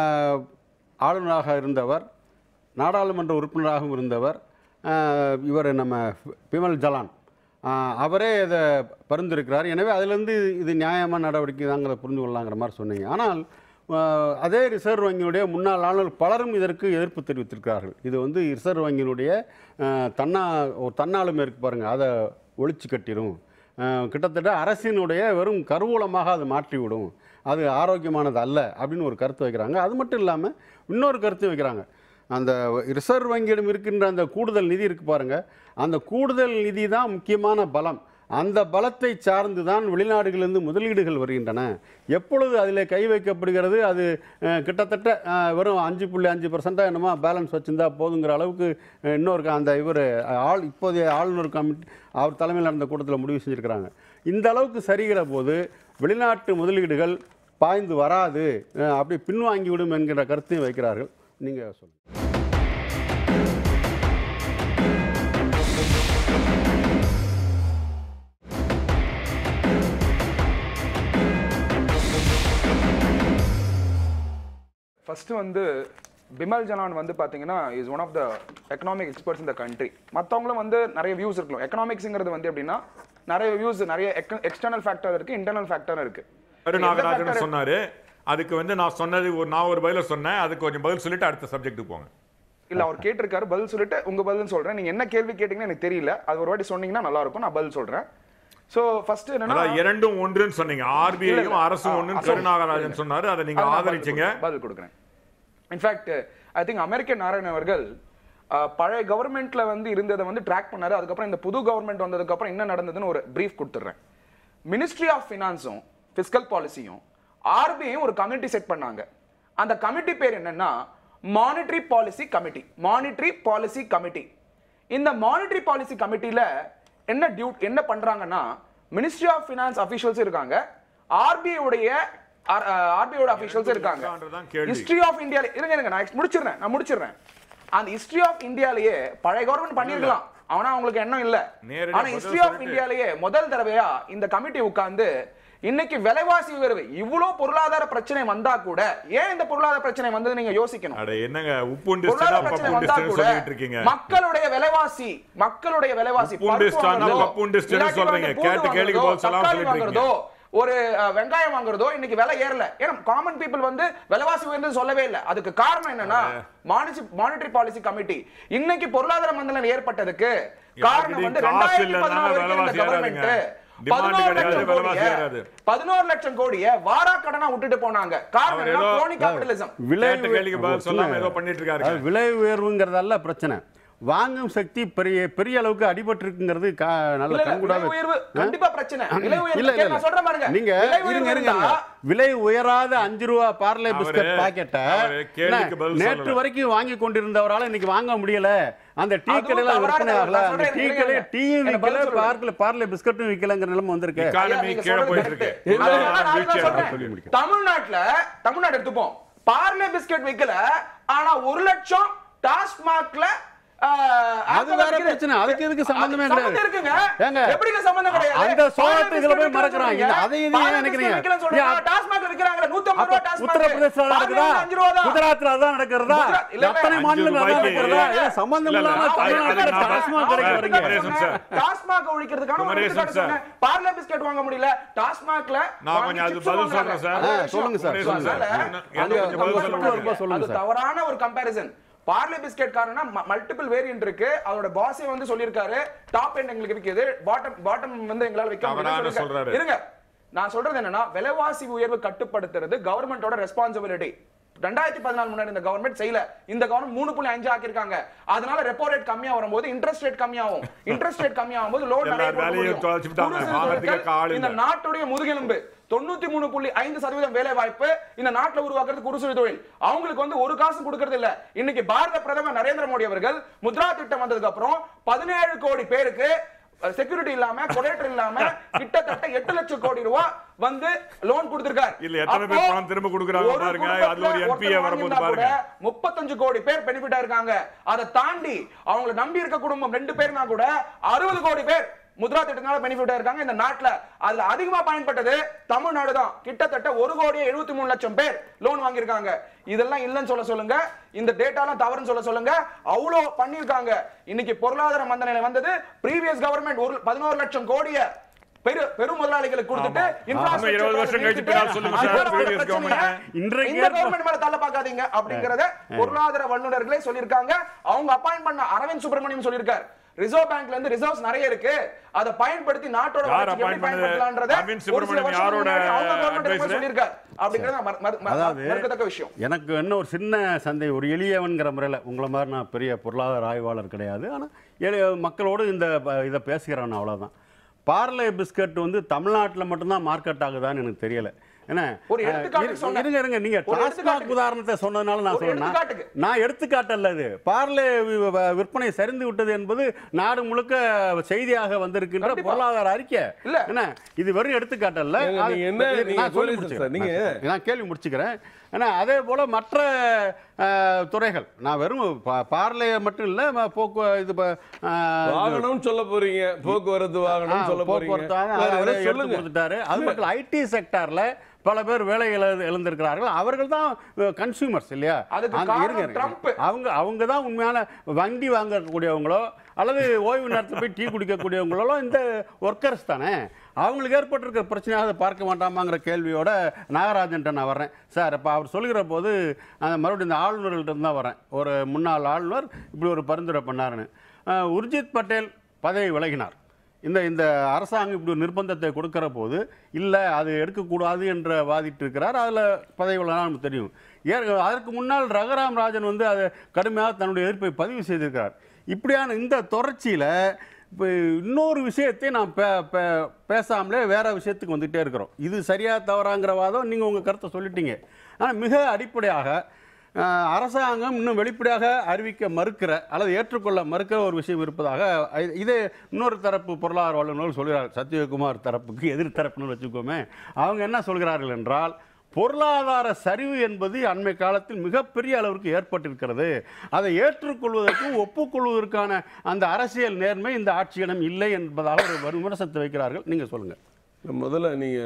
A: ஆளுநராக இருந்தவர் நாடாளுமன்ற உறுப்பினராகவும் இருந்தவர் ஆ, இவர் நம்ம பிமல் ஜலான் ஆ, அவரே இதை பரிந்துரைக்கிறார் எனவே அதிலிருந்து இது நியாயமான நடவடிக்கை தாங்கிறத புரிந்து கொள்ளலாங்கிற மாதிரி சொன்னீங்க ஆனால் ஆ, அதே ரிசர்வ் வங்கியினுடைய முன்னாள் ஆளுநர் பலரும் இதற்கு எதிர்ப்பு தெரிவித்திருக்கிறார்கள் இது வந்து ரிசர்வ் வங்கியினுடைய ஆ, தன்னா ஒரு தன்னாளுமை இருக்கு பாருங்கள் அதை ஒழிச்சு கட்டிடும் அஹ் கிட்டத்தட்ட அரசினுடைய வெறும் கருவூலமாக அது மாற்றிவிடும் அது ஆரோக்கியமானது அல்ல அப்படின்னு ஒரு கருத்து வைக்கிறாங்க அது மட்டும் இல்லாமல் இன்னொரு கருத்து வைக்கிறாங்க அந்த ரிசர்வ் வங்கியிடம் இருக்கின்ற அந்த கூடுதல் நிதி இருக்கு பாருங்க அந்த கூடுதல் நிதி தான் முக்கியமான பலம் அந்த பலத்தை சார்ந்து தான் வெளிநாடுகளிலிருந்து முதலீடுகள் வருகின்றன எப்பொழுது அதில் கை வைக்கப்படுகிறது அது அஹ், கிட்டத்தட்ட அஹ், வெறும் அஞ்சு புள்ளி அஞ்சு பர்சன்டாக என்னமோ பேலன்ஸ் வச்சிருந்தா போதுங்கிற அளவுக்கு அஹ், இன்னொரு க- அந்த இவர் ஆள் இப்போதைய ஆளுநர் கமிட்டி அவர் தலைமையில் நடந்த கூட்டத்தில் முடிவு செஞ்சுருக்கிறாங்க இந்த அளவுக்கு சரிகிற போது வெளிநாட்டு முதலீடுகள் பாய்ந்து வராது அஹ், அப்படி பின்வாங்கிவிடும் என்கிற கருத்தையும் வைக்கிறார்கள் நீங்கள் சொல்லுங்கள்
C: ஃபர்ஸ்ட் வந்து பிமல் ஜனான் வந்து பாத்தீங்கன்னா is one of the economic experts இந்த கண்ட்ரி மற்றவங்களும் வந்து நிறைய வியூஸ் இருக்கலாம் எக்கனாமிக்ஸ்ங்கிறது வந்து எப்படின்னா நிறைய வியூஸ் நிறைய எக்ஸ்டர்னல் ஃபேக்டர் இருக்கு இன்டர்னல் ஃபேக்டர் இருக்கு எந்த
D: கருநாகராஜன்
C: factor-
D: சொன்னாரு அதுக்கு வந்து நான் சொன்னது ஒரு நான் ஒரு பதில சொன்னேன் அதுக்கு கொஞ்சம் பதில் சொல்லிட்டு அடுத்த சப்ஜெக்ட்டுக்கு போங்க
C: இல்ல அவர் கேட்டிருக்காரு பதில் சொல்லிட்டு உங்க பதில் சொல்றேன் நீங்க என்ன கேள்வி கேட்டீங்கன்னு எனக்கு தெரியல அது ஒரு வாட்டி சொன்னீங்கன்னா நல்லா இருக்கும் நான் பதில் சொல்றேன் சோ ஃபர்ஸ்ட் என்னன்னா
D: அதான் இரண்டும் ஒன்றுன்னு சொன்னீங்க
C: இல்ல,
D: ஆர்பிஐயும்
C: இல்ல.
D: அரசும்
C: ஆ,
D: ஒன்றுன்னு
C: அசோக்.
D: கருநாகராஜன் சொன்னாரு அதை நீங்க
C: அது நான் பதில்
D: ஆதரிச்சீங்க
C: கொடுக்குறேன், பதில் கொடுக்குறேன் in fact I think American Narayan அவர்கள் அஹ், பழைய கவர்மெண்ட்ல வந்து இருந்ததை வந்து ட்ராக் பண்ணாரு அதுக்கப்புறம் இந்த புது கவர்மெண்ட் வந்ததுக்கு அப்புறம் என்ன நடந்ததுன்னு ஒரு பிரீஃப் கொடுத்துட்றேன் மினிஸ்ட்ரி ஆஃப் ஃபினான்ஸும் ஃபிஸ்கல் பாலிசியும் ஆர்பிஐயும் ஒரு கமிட்டி செட் பண்ணாங்க அந்த கமிட்டி பேர் என்னன்னா monetary policy committee monetary policy committee இந்த மானிட்டரி பாலிசி கமிட்டியில என்ன டியூட் என்ன பண்றாங்கன்னா மினிஸ்ட்ரி ஆஃப் ஃபினான்ஸ் அஃபிஷியல்ஸ் இருக்காங்க ஆர்பிஐ உடைய ஆர்பிஐயோட அபிஷியல்ஸ் இருக்காங்க
D: இருக்கான்றதுதான் கேள்வி.
C: ஹிஸ்டரி ஆஃப் இந்தியா இருங்க இருங்க நான் முடிச்சிடுறேன் நான் முடிச்சிடுறேன் அந்த ஹிஸ்டரி ஆஃப் இந்தியாலயே பழைய கவர்மெண்ட் பண்ணிருக்கலாம் ஆனா அவங்களுக்கு எண்ணம் இல்ல
D: நேரடியா
C: ஆனா
D: பதில்
C: ஹிஸ்டரி ஆஃப்
D: சொல்லிட்டு.
C: இந்தியாலயே முதல் தடவையா இந்த கமிட்டி உட்கார்ந்து இன்னைக்கு விலைவாசி உயர்வு இவ்வளவு பொருளாதார பிரச்சனை வந்தா கூட ஏன் இந்த பொருளாதார பிரச்சனை வந்தது நீங்க யோசிக்கணும்
D: அட என்னங்க உப்பு
C: பொருளாதார
D: டிஸ்டா
C: பிரச்சனை
D: பப்பு
C: வந்தா
D: டிஸ்டா
C: கூட
D: சொல்லிட்டு இருக்கீங்க
C: மக்களுடைய விலைவாசி மக்களுடைய விலைவாசி
D: உப்பு
C: பருப்பு
D: டிஸ்டானா
C: வாங்குறதோ,
D: பப்பு டிஸ்டான்னு
C: இல்லாட்டி
D: சொல்றீங்க.
C: வந்து பூண்டு
D: கேட்ட கேள்விக்கு
C: வாங்குறதோ,
D: பதில் சொல்லாம
C: தக்காளி
D: சொல்லிட்டு
C: வாங்குறதோ ஒரு அஹ், வெங்காயம் வாங்குறதோ இன்னைக்கு விலை ஏறல ஏன்னா காமன் பீப்புள் வந்து விலைவாசி உயர்ந்தது சொல்லவே இல்லை அதுக்கு காரணம் என்னன்னா மானிட்டரி பாலிசி கமிட்டி இன்னைக்கு பொருளாதார மந்தலம் ஏற்பட்டதுக்கு காரணம் வந்து
D: காசு
C: ரெண்டாயிரத்தி
D: இல்லைன்னா
C: பதினாலு
D: விலைவாசி
C: கவர்மெண்ட்
D: ஏறாதுங்க. Demand கிடையாது, விலைவாசி ஏறாது.
C: பதினோரு லட்சம் கோடிய வாரா கடனா விட்டுட்டு போனாங்க காரணம்
D: அவர்
C: என்ன
D: ஏதோ-
C: crony capitalism
A: விலை
D: கேட்ட கேள்விக்கு பதில் சொல்லாம ஏதோ பண்ணிட்டு இருக்காரு
A: அது விலை உயர்வுங்கிறதல்ல பிரச்சனை வாங்கும் சக்தி பெரிய பெரிய அளவுக்கு அடிபட்டிருக்குங்கிறது கா- நல்ல
C: இல்ல, இல்ல,
A: கண்கூடாவே
C: விலை உயர்வு கண்டிப்பா பிரச்சனை விலை உயர்வு
A: இல்ல இல்ல
C: நான் சொல்றேன் பாருங்க
A: நீங்க
C: விலை
A: இருங்க
C: உயர்வு
A: இருங்க
C: இருந்தா,
A: விலை உயராத அஞ்சு ரூபா பார்லே
D: அவரு-
A: பிஸ்கட் பாக்கெட்டை
D: அவரு கேள்விக்கு
A: என்ன,
D: பதில்
A: நேற்று
D: சொல்லல.
A: வரைக்கும் வாங்கி கொண்டிருந்தவரால இன்னைக்கு வாங்க முடியல அந்த டீ
C: அதுவும்
A: கடையில
C: தவறான
A: விற்பனை ஆகல
C: நான்
A: அந்த
C: சொல்றேன்,
A: டீ
C: இருங்க,
A: கடை
C: இருங்க.
A: டீயும்
C: எனக்கு
A: விற்கல
C: பதில் சொல்லுங்க.
A: பார்க்கல பார்லே பிஸ்கட்டும் விற்கலங்கிற நிலைமை வந்திருக்கு
C: ஐயா,
D: எக்கானமி
C: நீங்க
D: கீழே
C: சொல்றது
D: போயிட்டு இருக்கு
C: correct. அதனால நான்
D: வீழ்ச்சி
C: அதுதான் சொல்றேன்.
D: அடைஞ்சிருக்கு.
C: தமிழ்நாட்டுல தமிழ்நாடு எடுத்துப்போம் பார்லே பிஸ்கட் விக்கல ஆனா ஒரு லட்சம் டாஸ்மாக்ல
A: அது வேற பிரச்சனை. அதுக்கு இதுக்கு சம்பந்தமே கிடையாது.
C: இருக்குங்க
A: ஏங்க,
C: எப்படிங்க சம்பந்தம் கிடையாது
A: அந்த சோளத்தை
C: பார்லே
A: இதுல போய்
C: பிஸ்கட்
A: மறக்கறாங்க.
C: விக்கிறீங்க.
A: இது- அதை இதையும்
C: பார்லே
A: நினைக்கிறீங்க.
C: பிஸ்கட் விக்கிறேன்னு சொல்றீங்க.
A: ஏன்
C: டாஸ்மாக்ல விக்கிறாங்க 150
A: அப்ப
C: ரூபாய் டாஸ்மாக்
A: உத்தரப்பிரதேசல நடக்குதா
C: பார்லே அஞ்சு ரூபா தான்.
A: குஜராத்ல அதான் நடக்கிறதா
C: குஜராத் இல்ல, இல்ல.
A: எத்தனை
C: அஞ்சு
A: மாநிலங்கள் அதான்
D: ரூபாய்க்கு
A: நடக்கிறதா
D: இல்ல,
A: இது சம்பந்தம்
D: இல்ல,
A: இல்லாம
D: இல்ல.
A: தமிழ்நாட்டுல
D: அது- அது-
A: டாஸ்மாக் கடைக்கு
D: அது-
A: வரீங்க
D: குமரேசன் சார்.
C: டாஸ்மாக் ஒழிக்கிறதுக்கான ஒரு
D: குமரேசன்
C: எடுத்துக்காட்டு
D: சார்.
C: சொன்னேன். பார்லே பிஸ்கட் வாங்க முடியல டாஸ்மாக்ல
D: நான் கொஞ்சம் அது பதில் சொல்றேன் சார்.
A: ஆ, சொல்லுங்க சார்,
D: குமரேசன்
A: சொல்லுங்க
D: சார்.
A: சார்.
D: என்ன-
A: அங்க
D: என்ன கொஞ்சம் பதில்
A: ரொம்ப
D: சொல்லுங்க.
A: ரொம்ப சொல்லுங்க
C: அது
A: சார்.
C: தவறான ஒரு கம்பாரிசன் பார்லே பிஸ்கெட் காரனா மல்டிபிள் வேரியன்ட் இருக்கு அதோட பாஸே வந்து சொல்லிருக்காரு டாப் எண்ட் எங்களுக்கு விக்குது பாட்டம் பாட்டம் வந்து எங்களால விற்க
D: தவறான
C: முடியல
D: சொல்றாரு.
C: இருங்க நான் சொல்றது என்னன்னா விலைவாசி உயர்வு கட்டுப்படுத்துறது கவர்மெண்டோட ரெஸ்பான்சிபிலிட்டி ரெண்டாயிரத்தி பதினாலு முன்னாடி இந்த கவர்மெண்ட் செய்யல இந்த கவர்மெண்ட் மூணு புள்ளி அஞ்சு ஆக்கியிருக்காங்க அதனால ரெப்போ ரேட் கம்மியா வரும்போது இன்ட்ரெஸ்ட் ரேட் கம்மியாகும் இன்ட்ரெஸ்ட் ரேட் கம்மியாகும் போது லோன்
D: எல்லா வேலையும் தொலைச்சு விட்டாங்க. வாங்குறதுக்கு ஆள்
C: இந்த
D: இல்ல.
C: நாட்டுடைய முதுகெலும்பு தொண்ணூத்தி மூணு புள்ளி ஐந்து சதவீதம் வேலை வாய்ப்பு இந்த நாட்டுல உருவாக்குறது குறுசுழி தொழில் அவங்களுக்கு வந்து ஒரு காசு கொடுக்கறது இல்ல இன்னைக்கு பாரத பிரதமர் நரேந்திர மோடி அவர்கள் முத்ரா திட்டம் வந்ததுக்கு அப்புறம் பதினேழு கோடி பேருக்கு செக்யூரிட்டி இல்லாம கொலேட்டர் இல்லாம கிட்டத்தட்ட எட்டு லட்சம் கோடி ரூபாய் வந்து லோன் கொடுத்திருக்காரு
D: இல்ல, எத்தனை பேர்
C: அப்போ
D: பணம் திரும்ப கொடுக்குறாங்க
C: ஒரு
D: பாருங்க.
C: குடும்பத்துல
D: அதுல ஒரு
C: ஒருத்தர்
D: NPA வரும்போது
C: வாங்கியிருந்தா கூட
D: பாருங்க.
C: முப்பத்தஞ்சு கோடி பேர் பெனிஃபிட்டா இருக்காங்க அதை தாண்டி அவங்கள நம்பி இருக்க குடும்பம் ரெண்டு பேர்னா கூட அறுபது கோடி பேர் முத்ரா திட்டத்தினால பெனிஃபிட்டா இருக்காங்க இந்த நாட்டுல அதுல அதிகமா பயன்பட்டது தமிழ்நாடு தான் கிட்டத்தட்ட ஒரு கோடி எழுபத்தி மூணு லட்சம் பேர் லோன் வாங்கியிருக்காங்க இதெல்லாம் இல்லைன்னு சொல்ல சொல்லுங்க இந்த டேட்டாலாம் தவறுன்னு சொல்ல சொல்லுங்க அவ்வளோ பண்ணியிருக்காங்க இன்னைக்கு பொருளாதார மந்தநிலை வந்தது ப்ரீவியஸ் கவர்மெண்ட் ஒரு பதினோரு லட்சம் கோடிய பெரு பெரும் முதலாளிகளுக்கு கொடுத்துட்டு infrastructure
D: இருபது வருஷம் கழிச்சு
C: நிறுத்திட்டு,
D: பின்னால் சொல்லுங்க
C: அது
D: சார்,
C: ஒரு
D: previous
C: பிரச்சனையை
D: government.
A: இன்றைக்கு
C: இந்த கவர்மெண்ட் மேல தள்ள பார்க்காதீங்க அப்படிங்கறத பொருளாதார வல்லுநர்களே சொல்லியிருக்காங்க அவங்க அப்பாயிண்ட் பண்ண அரவிந்த் சுப்பிரமணியம் சொல்லியிருக்காரு ரிசர்வ் பேங்க்ல இருந்து ரிசர்வ்ஸ் நிறைய இருக்கு அதை பயன்படுத்தி நாட்டோட
D: யார்
C: வளர்ச்சிக்கு எப்படி
D: appoint பண்ணது?
C: பயன்படுத்தலாம்ன்றத
D: அரவிந்த்
C: ஒரு சில
D: சுப்பிரமணியம்
C: வருஷம்
D: யாரோட
C: முன்னாடி அவங்க கவர்மெண்ட்
D: advisor?
C: சொல்லியிருக்காரு அப்படிங்கறத மறு- மறு- மறு-
A: அதாவது
C: மறுக்கத்தக்க விஷயம்
A: எனக்கு என்ன ஒரு சின்ன சந்தை ஒரு எளியவன்கிற முறையில் உங்களை மாதிரி நான் பெரிய பொருளாதார ஆய்வாளர் கிடையாது ஆனால் எளிய மக்களோடு இந்த ப- இதை பேசுகிறேன் அவ்வளோதான் பார்லே பிஸ்கட் வந்து தமிழ்நாட்டில் மட்டும்தான் மார்க்கெட் ஆகுதான்னு எனக்கு தெரியல என்ன
C: ஒரு எடுத்துக்காட்டுக்கு
A: இரு-
C: சொன்னேன்.
A: இருங்க இருங்க நீங்க
C: ஒரு
A: டாஸ்மாக்
C: எடுத்துக்காட்டுக்கு.
A: உதாரணத்தை சொன்னதுனால நான்
C: ஒரு
A: சொன்னேன்
C: எடுத்துக்காட்டுக்கு.
A: நான் எடுத்துக்காட்டல்ல இது பார்லே வி- வ- விற்பனை சரிந்து விட்டது என்பது நாடு முழுக்க செய்தியாக வந்திருக்கின்ற
C: கண்டிப்பா.
A: பொருளாதார அறிக்கை
C: இல்ல.
A: என்ன இது வெறும் எடுத்துக்காட்டல்ல
B: ஏங்க,
A: அது-
B: நீங்க என்ன-
A: இது-
B: நீங்க
A: நான் சொல்லி
B: கோலி சார்,
A: முடிச்சுக்கிறேன்.
B: நீங்க-
A: நான் கேள்வி முடிச்சுக்கிறேன் ஏன்னா அதே போல மற்ற அஹ், துறைகள் நான் வெறும் பா- பார்லையை மட்டும் இல்லை போக்கு இது ப- அஹ்,
B: வாகனம் சொல்ல போறீங்க போக்குவரத்து வாகனம் சொல்ல போறீங்க
A: போக்குவரத்து
B: வேற
A: அதை
B: ஏதாவது
A: எடுத்து
B: சொல்லுங்க
A: கொடுத்துட்டாரு அது மட்டும் ஐடி செக்டார்ல பல பேர் வேலை இழந்து இழந்திருக்கிறார்கள் அவர்கள் தான் கன்சியூமர்ஸ் இல்லையா
C: அதுக்கு
A: அந்த-
C: காரணம்
A: இருங்க, இருங்க.
C: ட்ரம்ப்.
A: அவங்க அவங்க தான் உண்மையான வண்டி வாங்கக்கூடியவங்களோ அல்லது ஓய்வு நேரத்தில் போய் டீ குடிக்கக்கூடியவங்களோ இந்த ஒர்க்கர்ஸ் தானே அவங்களுக்கு ஏற்பட்டிருக்கிற பிரச்சனையாக அதை பார்க்க மாட்டாமாங்கிற கேள்வியோட நாகராஜன்ட்ட நான் வர்றேன் சார் இப்போ அவர் சொல்லுகிற போது அந்த மறுபடியும் இந்த ஆளுநர்கள்ட்ட இருந்து தான் வரேன் ஒரு முன்னாள் ஆளுநர் இப்படி ஒரு பரிந்துரை பண்ணாருன்னு அஹ், உர்ஜித் பட்டேல் பதவி விலகினார் இந்த இந்த அரசாங்கம் இப்படி ஒரு நிர்பந்தத்தை கொடுக்கிற போது இல்லை அது எடுக்கக்கூடாது என்று வாதிட்டு இருக்கிறார் அதில் பதவி விலகினா நமக்கு தெரியும் ஏ அதற்கு முன்னால் ரகுராம் ராஜன் வந்து அதை கடுமையாக தன்னுடைய எதிர்ப்பை பதிவு செய்திருக்கிறார் இப்படியான இந்த தொடர்ச்சியில் இப்போ இன்னொரு விஷயத்தை நாம் பே பே பேசாமலே வேற விஷயத்துக்கு வந்துகிட்டே இருக்கிறோம் இது சரியா தவறாங்கிற வாதம் நீங்கள் உங்கள் கருத்தை சொல்லிட்டீங்க ஆனால் மிக அடிப்படையாக அஹ், அரசாங்கம் இன்னும் வெளிப்படையாக அறிவிக்க மறுக்கிற அல்லது ஏற்றுக்கொள்ள மறுக்கிற ஒரு விஷயம் இருப்பதாக இ- இதே இன்னொரு தரப்பு பொருளாதார வல்லுநர்கள் சொல்கிறார்கள் சத்யகுமார் தரப்புக்கு எதிர் தரப்புன்னு வச்சுக்கோமே அவங்க என்ன சொல்கிறார்கள் என்றால் பொருளாதார சரிவு என்பது அண்மை காலத்தில் மிகப்பெரிய அளவிற்கு ஏற்பட்டிருக்கிறது அதை ஏற்றுக்கொள்வதற்கும் ஒப்புக்கொள்வதற்கான அந்த அரசியல் நேர்மை இந்த ஆட்சியிடம் இல்லை என்பதாக ஒரு விமர்சனத்தை வைக்கிறார்கள் நீங்க சொல்லுங்க
B: முதல்ல நீங்க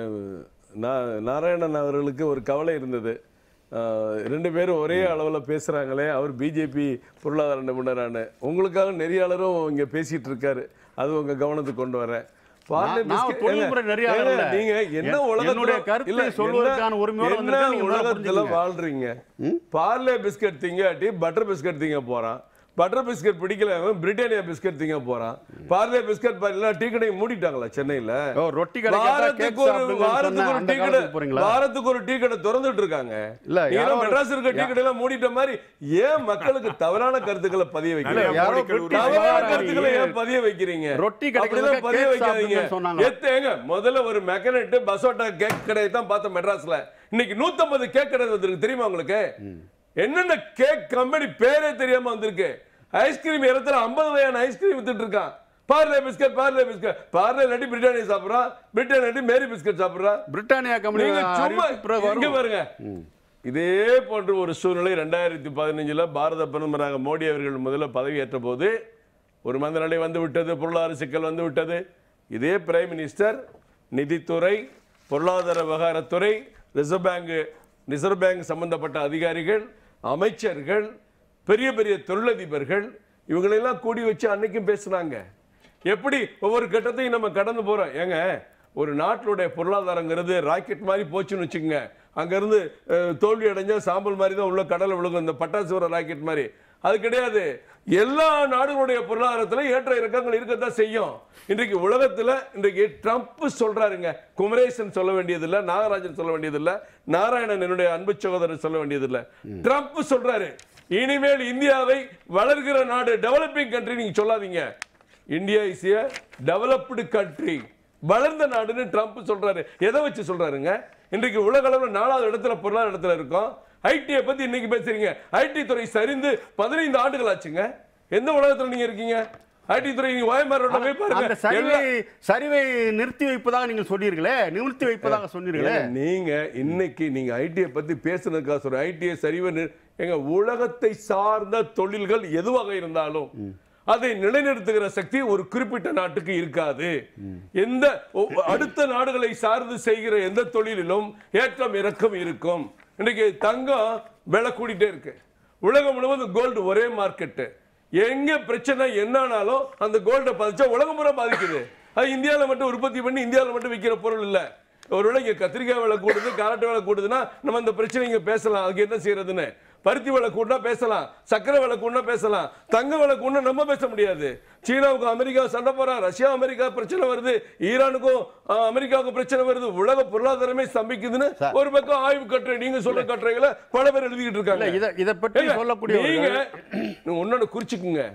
B: நா- நாராயணன் அவர்களுக்கு ஒரு கவலை இருந்தது ஆஹ், ரெண்டு பேரும் ஒரே அளவில் பேசுறாங்களே அவர் பிஜேபி பொருளாதார நிபுணரான உங்களுக்காக நெறியாளரும் இங்க பேசிட்டு இருக்காரு அது உங்க கவனத்துக்கு கொண்டு வரேன் பார்லே
A: நான் நான்
B: பிஸ்கட்-
A: தொழில்முறை
B: ஏங்க,
A: நெறியாளர்
B: ஏங்க,
A: இல்ல.
B: நீங்க என்ன
A: என்-
B: உலகத்துல
A: என்னுடைய கருத்தை
B: இல்ல,
A: சொல்வதற்கான
B: என்ன-
A: உரிமையோட
B: என்ன
A: வந்திருக்கேன், நீங்க முதல்ல
B: உலகத்துல
A: புரிஞ்சுக்கங்க.
B: வாழ்றீங்க பார்லே பிஸ்கட் திங்காட்டி பட்டர் பிஸ்கட் திங்க போறான் பட்டர் பிஸ்கட் பிடிக்கல அவன் பிரிட்டானியா பிஸ்கட் திங்க போறான் பார்லே பிஸ்கட் பாத்தீங்களா டீ கடை மூடிட்டாங்களா சென்னையில
A: ஓ, ரொட்டி கடை கேட்டா
B: வாரத்துக்கு
A: கேக்
B: ஒரு
A: சாப்பிடுங்கன்னு
B: வாரத்துக்கு
A: சொன்ன
B: ஒரு
A: அந்த
B: டீ கடை
A: காலத்துக்கு போறீங்களா?
B: வாரத்துக்கு ஒரு டீ கடை திறந்துட்டு இருக்காங்க
A: இல்ல,
B: நீங்க
A: யாரோ ஒரு-
B: மெட்ராஸ் இருக்க டீ கடையெல்லாம் மூடிட்ட மாதிரி ஏன் மக்களுக்கு தவறான கருத்துக்களை பதிய
A: இல்ல,
B: வைக்கிறீங்க
A: யாரோ
D: மோடி
A: பிரிட்டிஷ்
B: தவறான
A: மகாராணி
B: கருத்துக்களை ஏன் பதிய வைக்கிறீங்க
A: ரொட்டி கடைக்கு
B: அப்படிலாம்
A: வந்து
B: பதிய
A: கேக்
B: வைக்காதீங்க
A: சாப்பிடுங்கன்னு சொன்னாங்க.
B: எத்தேங்க முதல்ல ஒரு மெக்கனெட் பசோட்டா கேக் கடையை தான் பார்த்தோம் மெட்ராஸ்ல இன்னைக்கு 150 கேக் கடை வந்திருக்கு தெரியுமா உங்களுக்கு என்னென்ன கேக் கம்பெனி பேரே தெரியாம வந்திருக்கு ஐஸ்கிரீம் இடத்துல 50 வகையான ஐஸ்கிரீம் வித்துட்டு இருக்கான் பார்லே பிஸ்கட் பார்லே பிஸ்கட் பார்லே இல்லாட்டி பிரிட்டானியா சாப்பிடுறான் பிரிட்டானியா இல்லாட்டி மேரி பிஸ்கட் சாப்பிடுறான்
A: பிரிட்டானியா கம்பெனி
B: நீங்க சும்மா
A: அறிவிப்பு பிறகு
B: இங்க
A: வரும்.
B: பாருங்க இதே போன்ற ஒரு சூழ்நிலை ரெண்டாயிரத்தி பதினஞ்சுல பாரத பிரதமராக மோடி அவர்கள் முதல்ல பதவியேற்ற போது ஒரு மந்தநிலை வந்து விட்டது பொருளாதார சிக்கல் வந்து விட்டது இதே பிரைம் மினிஸ்டர் நிதித்துறை பொருளாதார விவகாரத்துறை ரிசர்வ் பேங்க் ரிசர்வ் பேங்க் சம்பந்தப்பட்ட அதிகாரிகள் அமைச்சர்கள் பெரிய பெரிய தொழிலதிபர்கள் இவங்களெல்லாம் கூடி வச்சு அன்னைக்கும் பேசுனாங்க எப்படி ஒவ்வொரு கட்டத்தையும் நம்ம கடந்து போறோம் ஏங்க ஒரு நாட்டினுடைய பொருளாதாரங்கிறது ராக்கெட் மாதிரி போச்சுன்னு வச்சுக்கோங்க அங்கிருந்து அஹ், தோல்வி அடைஞ்சா சாம்பல் மாதிரி தான் உள்ள கடலை விழுகும் இந்த பட்டாசு வர ராக்கெட் மாதிரி அது கிடையாது எல்லா நாடுகளுடைய பொருளாதாரத்துல ஏற்ற இறக்கங்கள் இருக்கத்தான் செய்யும் இன்றைக்கு உலகத்துல இன்றைக்கு ட்ரம்ப் சொல்றாருங்க குமரேசன் சொல்ல வேண்டியதில்லை நாகராஜன் சொல்ல வேண்டியதில்லை நாராயணன் என்னுடைய அன்பு சகோதரர் சொல்ல வேண்டியதில்லை ட்ரம்ப் சொல்றாரு இனிமேல் இந்தியாவை வளர்கிற நாடு டெவலப்பிங் கண்ட்ரி நீங்க சொல்லாதீங்க India is a developed country வளர்ந்த நாடுன்னு ட்ரம்ப் சொல்றாரு எதை வச்சு சொல்றாருங்க இன்றைக்கு உலக அளவில் நாலாவது இடத்துல பொருளாதார இடத்துல இருக்கோம் ஐடியை பத்தி இன்னைக்கு பேசுறீங்க ஐடி துறை சரிந்து பதினைந்து ஆண்டுகள் ஆச்சுங்க எந்த உலகத்துல நீங்க இருக்கீங்க ஐடி துறை நீங்க வாய்மாரோட போய்
A: அந்த
B: பாருங்க
A: சரிவை
B: எல்லா-
A: சரிவை நிறுத்தி வைப்பதாக நீங்கள் சொன்னீர்களே நிறுத்தி வைப்பதாக சொன்னீர்களே
B: ஏங்க, நீங்க இன்னைக்கு நீங்க ஐடியை பத்தி பேசுனதுக்காக சொல்ற ஐடியை சரிவா நிறு- எங்க உலகத்தை சார்ந்த தொழில்கள் எதுவாக இருந்தாலும் அதை நிலைநிறுத்துகிற சக்தி ஒரு குறிப்பிட்ட நாட்டுக்கு இருக்காது எந்த ஒ- அடுத்த நாடுகளை சார்ந்து செய்கிற எந்த தொழிலிலும் ஏற்றம் இறக்கம் இருக்கும் இன்னைக்கு தங்கம் விலை கூடிட்டே இருக்கு உலகம் முழுவதும் கோல்டு ஒரே மார்க்கெட்டு எங்க பிரச்சனை என்னானாலும் அந்த கோல்டை பதிச்சா உலகம் பூரா பாதிக்குது அது இந்தியாவில் மட்டும் உற்பத்தி பண்ணி இந்தியாவில் மட்டும் விற்கிற பொருள் இல்ல ஒருவேளை இங்க கத்திரிக்காய் விலை கூடுது காரட்டு விலை கூடுதுன்னா நம்ம அந்த பிரச்சனை இங்க பேசலாம் அதுக்கு என்ன செய்யறதுன்னு பருத்தி விலை கூடனா பேசலாம் சக்கரை விலை கூடனா பேசலாம் தங்க விலை கூடனா நம்ம பேச முடியாது சீனாவுக்கும் அமெரிக்கா சண்டை போறா ரஷ்யா அமெரிக்கா பிரச்சனை வருது ஈரானுக்கும் அஹ், அமெரிக்காவுக்கும் பிரச்சனை வருது உலக பொருளாதாரமே ஸ்தம்பிக்குதுன்னு ஒரு பக்கம் ஆய்வு கட்டுரை நீங்க சொல்ற கட்டுரைகளை பல பேர் எழுதிக்கிட்டு
A: இல்ல
B: இருக்காங்க
A: இதை இதை பற்றி
B: ஏங்க,
A: சொல்லக்கூடியவர்கள்
B: நீங்க நீங்க ஒன்னொன்னு குறிச்சுக்குங்க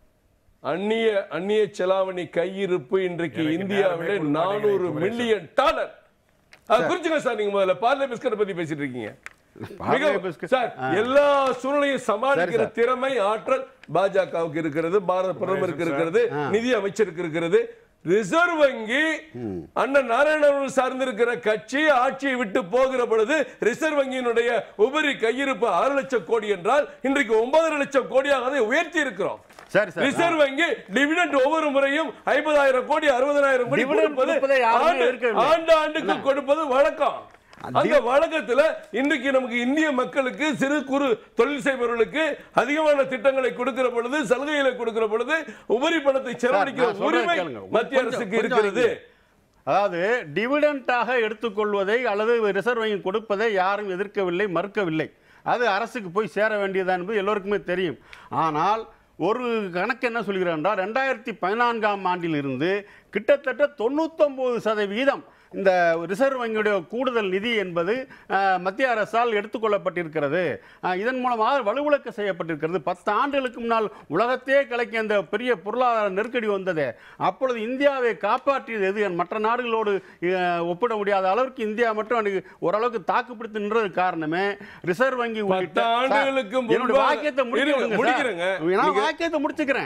B: அந்நிய அந்நிய செலாவணி கையிருப்பு இன்றைக்கு
D: எனக்கு
B: இந்தியாவிலே
D: நேரமே கொடுக்க
B: நானூறு
D: மாட்டேங்கிறீங்க,
B: மில்லியன் டாலர் அது குறிச்சுங்க சார் நீங்க முதல்ல பார்லே பிஸ்கட் பத்தி பேசிட்டு இருக்கீங்க
A: பார்லே
B: மிக-
A: பிஸ்கட்.
B: சார் எல்லா சூழ்நிலையும் சமாளிக்கிற
A: சரி,
B: திறமை ஆற்றல் பாஜகவுக்கு இருக்கிறது பாரத பிரதமருக்கு இருக்கிறது நிதி அமைச்சருக்கு இருக்கிறது ரிசர்வ் வங்கி அண்ணன் நாராயணன் சார்ந்திருக்கிற கட்சி ஆட்சியை விட்டு போகிற பொழுது ரிசர்வ் வங்கியினுடைய உபரி கையிருப்பு ஆறு லட்சம் கோடி என்றால் இன்றைக்கு ஒன்பதரை லட்சம் கோடியாக அதை உயர்த்தி இருக்கிறோம்
A: சரி சார்
B: ரிசர்வ் வங்கி டிவிடெண்ட் ஒவ்வொரு முறையும் ஐம்பதாயிரம் கோடி அறுபதாயிரம் கோடி
A: Dividend
B: கொடுப்பது
A: கொடுப்பதை யாருமே
B: ஆண்டு-
A: எதிர்க்கவில்லை.
B: ஆண்டு ஆண்டுக்கு கொடுப்பது வழக்கம் அந்த வழக்கத்துல இன்றைக்கு நமக்கு இந்திய மக்களுக்கு சிறு குறு தொழில் செய்பவர்களுக்கு அதிகமான திட்டங்களை கொடுக்கிற பொழுது சலுகைகளை கொடுக்கிற பொழுது உபரி பணத்தை செலவழிக்கிற
A: நான் சொல்றதை
B: உரிமை
A: கேளுங்க.
B: மத்திய
A: கொஞ்சம்
B: அரசுக்கு
A: கொஞ்சம்
B: இருக்கிறது
A: வைங்க. அதாவது டிவிடெண்டாக எடுத்துக்கொள்வதை அல்லது ரிசர்வ் வங்கி கொடுப்பதை யாரும் எதிர்க்கவில்லை மறுக்கவில்லை அது அரசுக்கு போய் சேர வேண்டியதா என்பது எல்லோருக்குமே தெரியும் ஆனால் ஒரு கணக்கு என்ன சொல்கிறேன் என்றால் ரெண்டாயிரத்தி பதினான்காம் ஆண்டிலிருந்து கிட்டத்தட்ட தொண்ணூத்தொம்பது சதவீதம் இந்த ரிசர்வ் வங்கியுடைய கூடுதல் நிதி என்பது அஹ், மத்திய அரசால் எடுத்துக்கொள்ளப்பட்டிருக்கிறது அஹ், இதன் மூலமாக வலுவிழக்க செய்யப்பட்டிருக்கிறது பத்து ஆண்டுகளுக்கு முன்னால் உலகத்தையே கலக்கிய அந்த பெரிய பொருளாதார நெருக்கடி வந்தது அப்பொழுது இந்தியாவை காப்பாற்றியது எது மற்ற நாடுகளோடு அஹ், ஒப்பிட முடியாத அளவுக்கு இந்தியா மட்டும் அன்னைக்கு ஓரளவுக்கு தாக்குப்பிடித்து நின்றது காரணமே ரிசர்வ் வங்கி உள்ளிட்ட-
B: பத்து ஆண்டுகளுக்கு
A: சார், என்னுடைய
B: முன்பாக-
A: வாக்கியத்தை முடிக்க
B: இருங்க,
A: விடுங்க சார்.
B: முடிக்கிறேங்க.
A: நான்
B: நீங்க-
A: வாக்கியத்தை முடிச்சுக்கிறேன்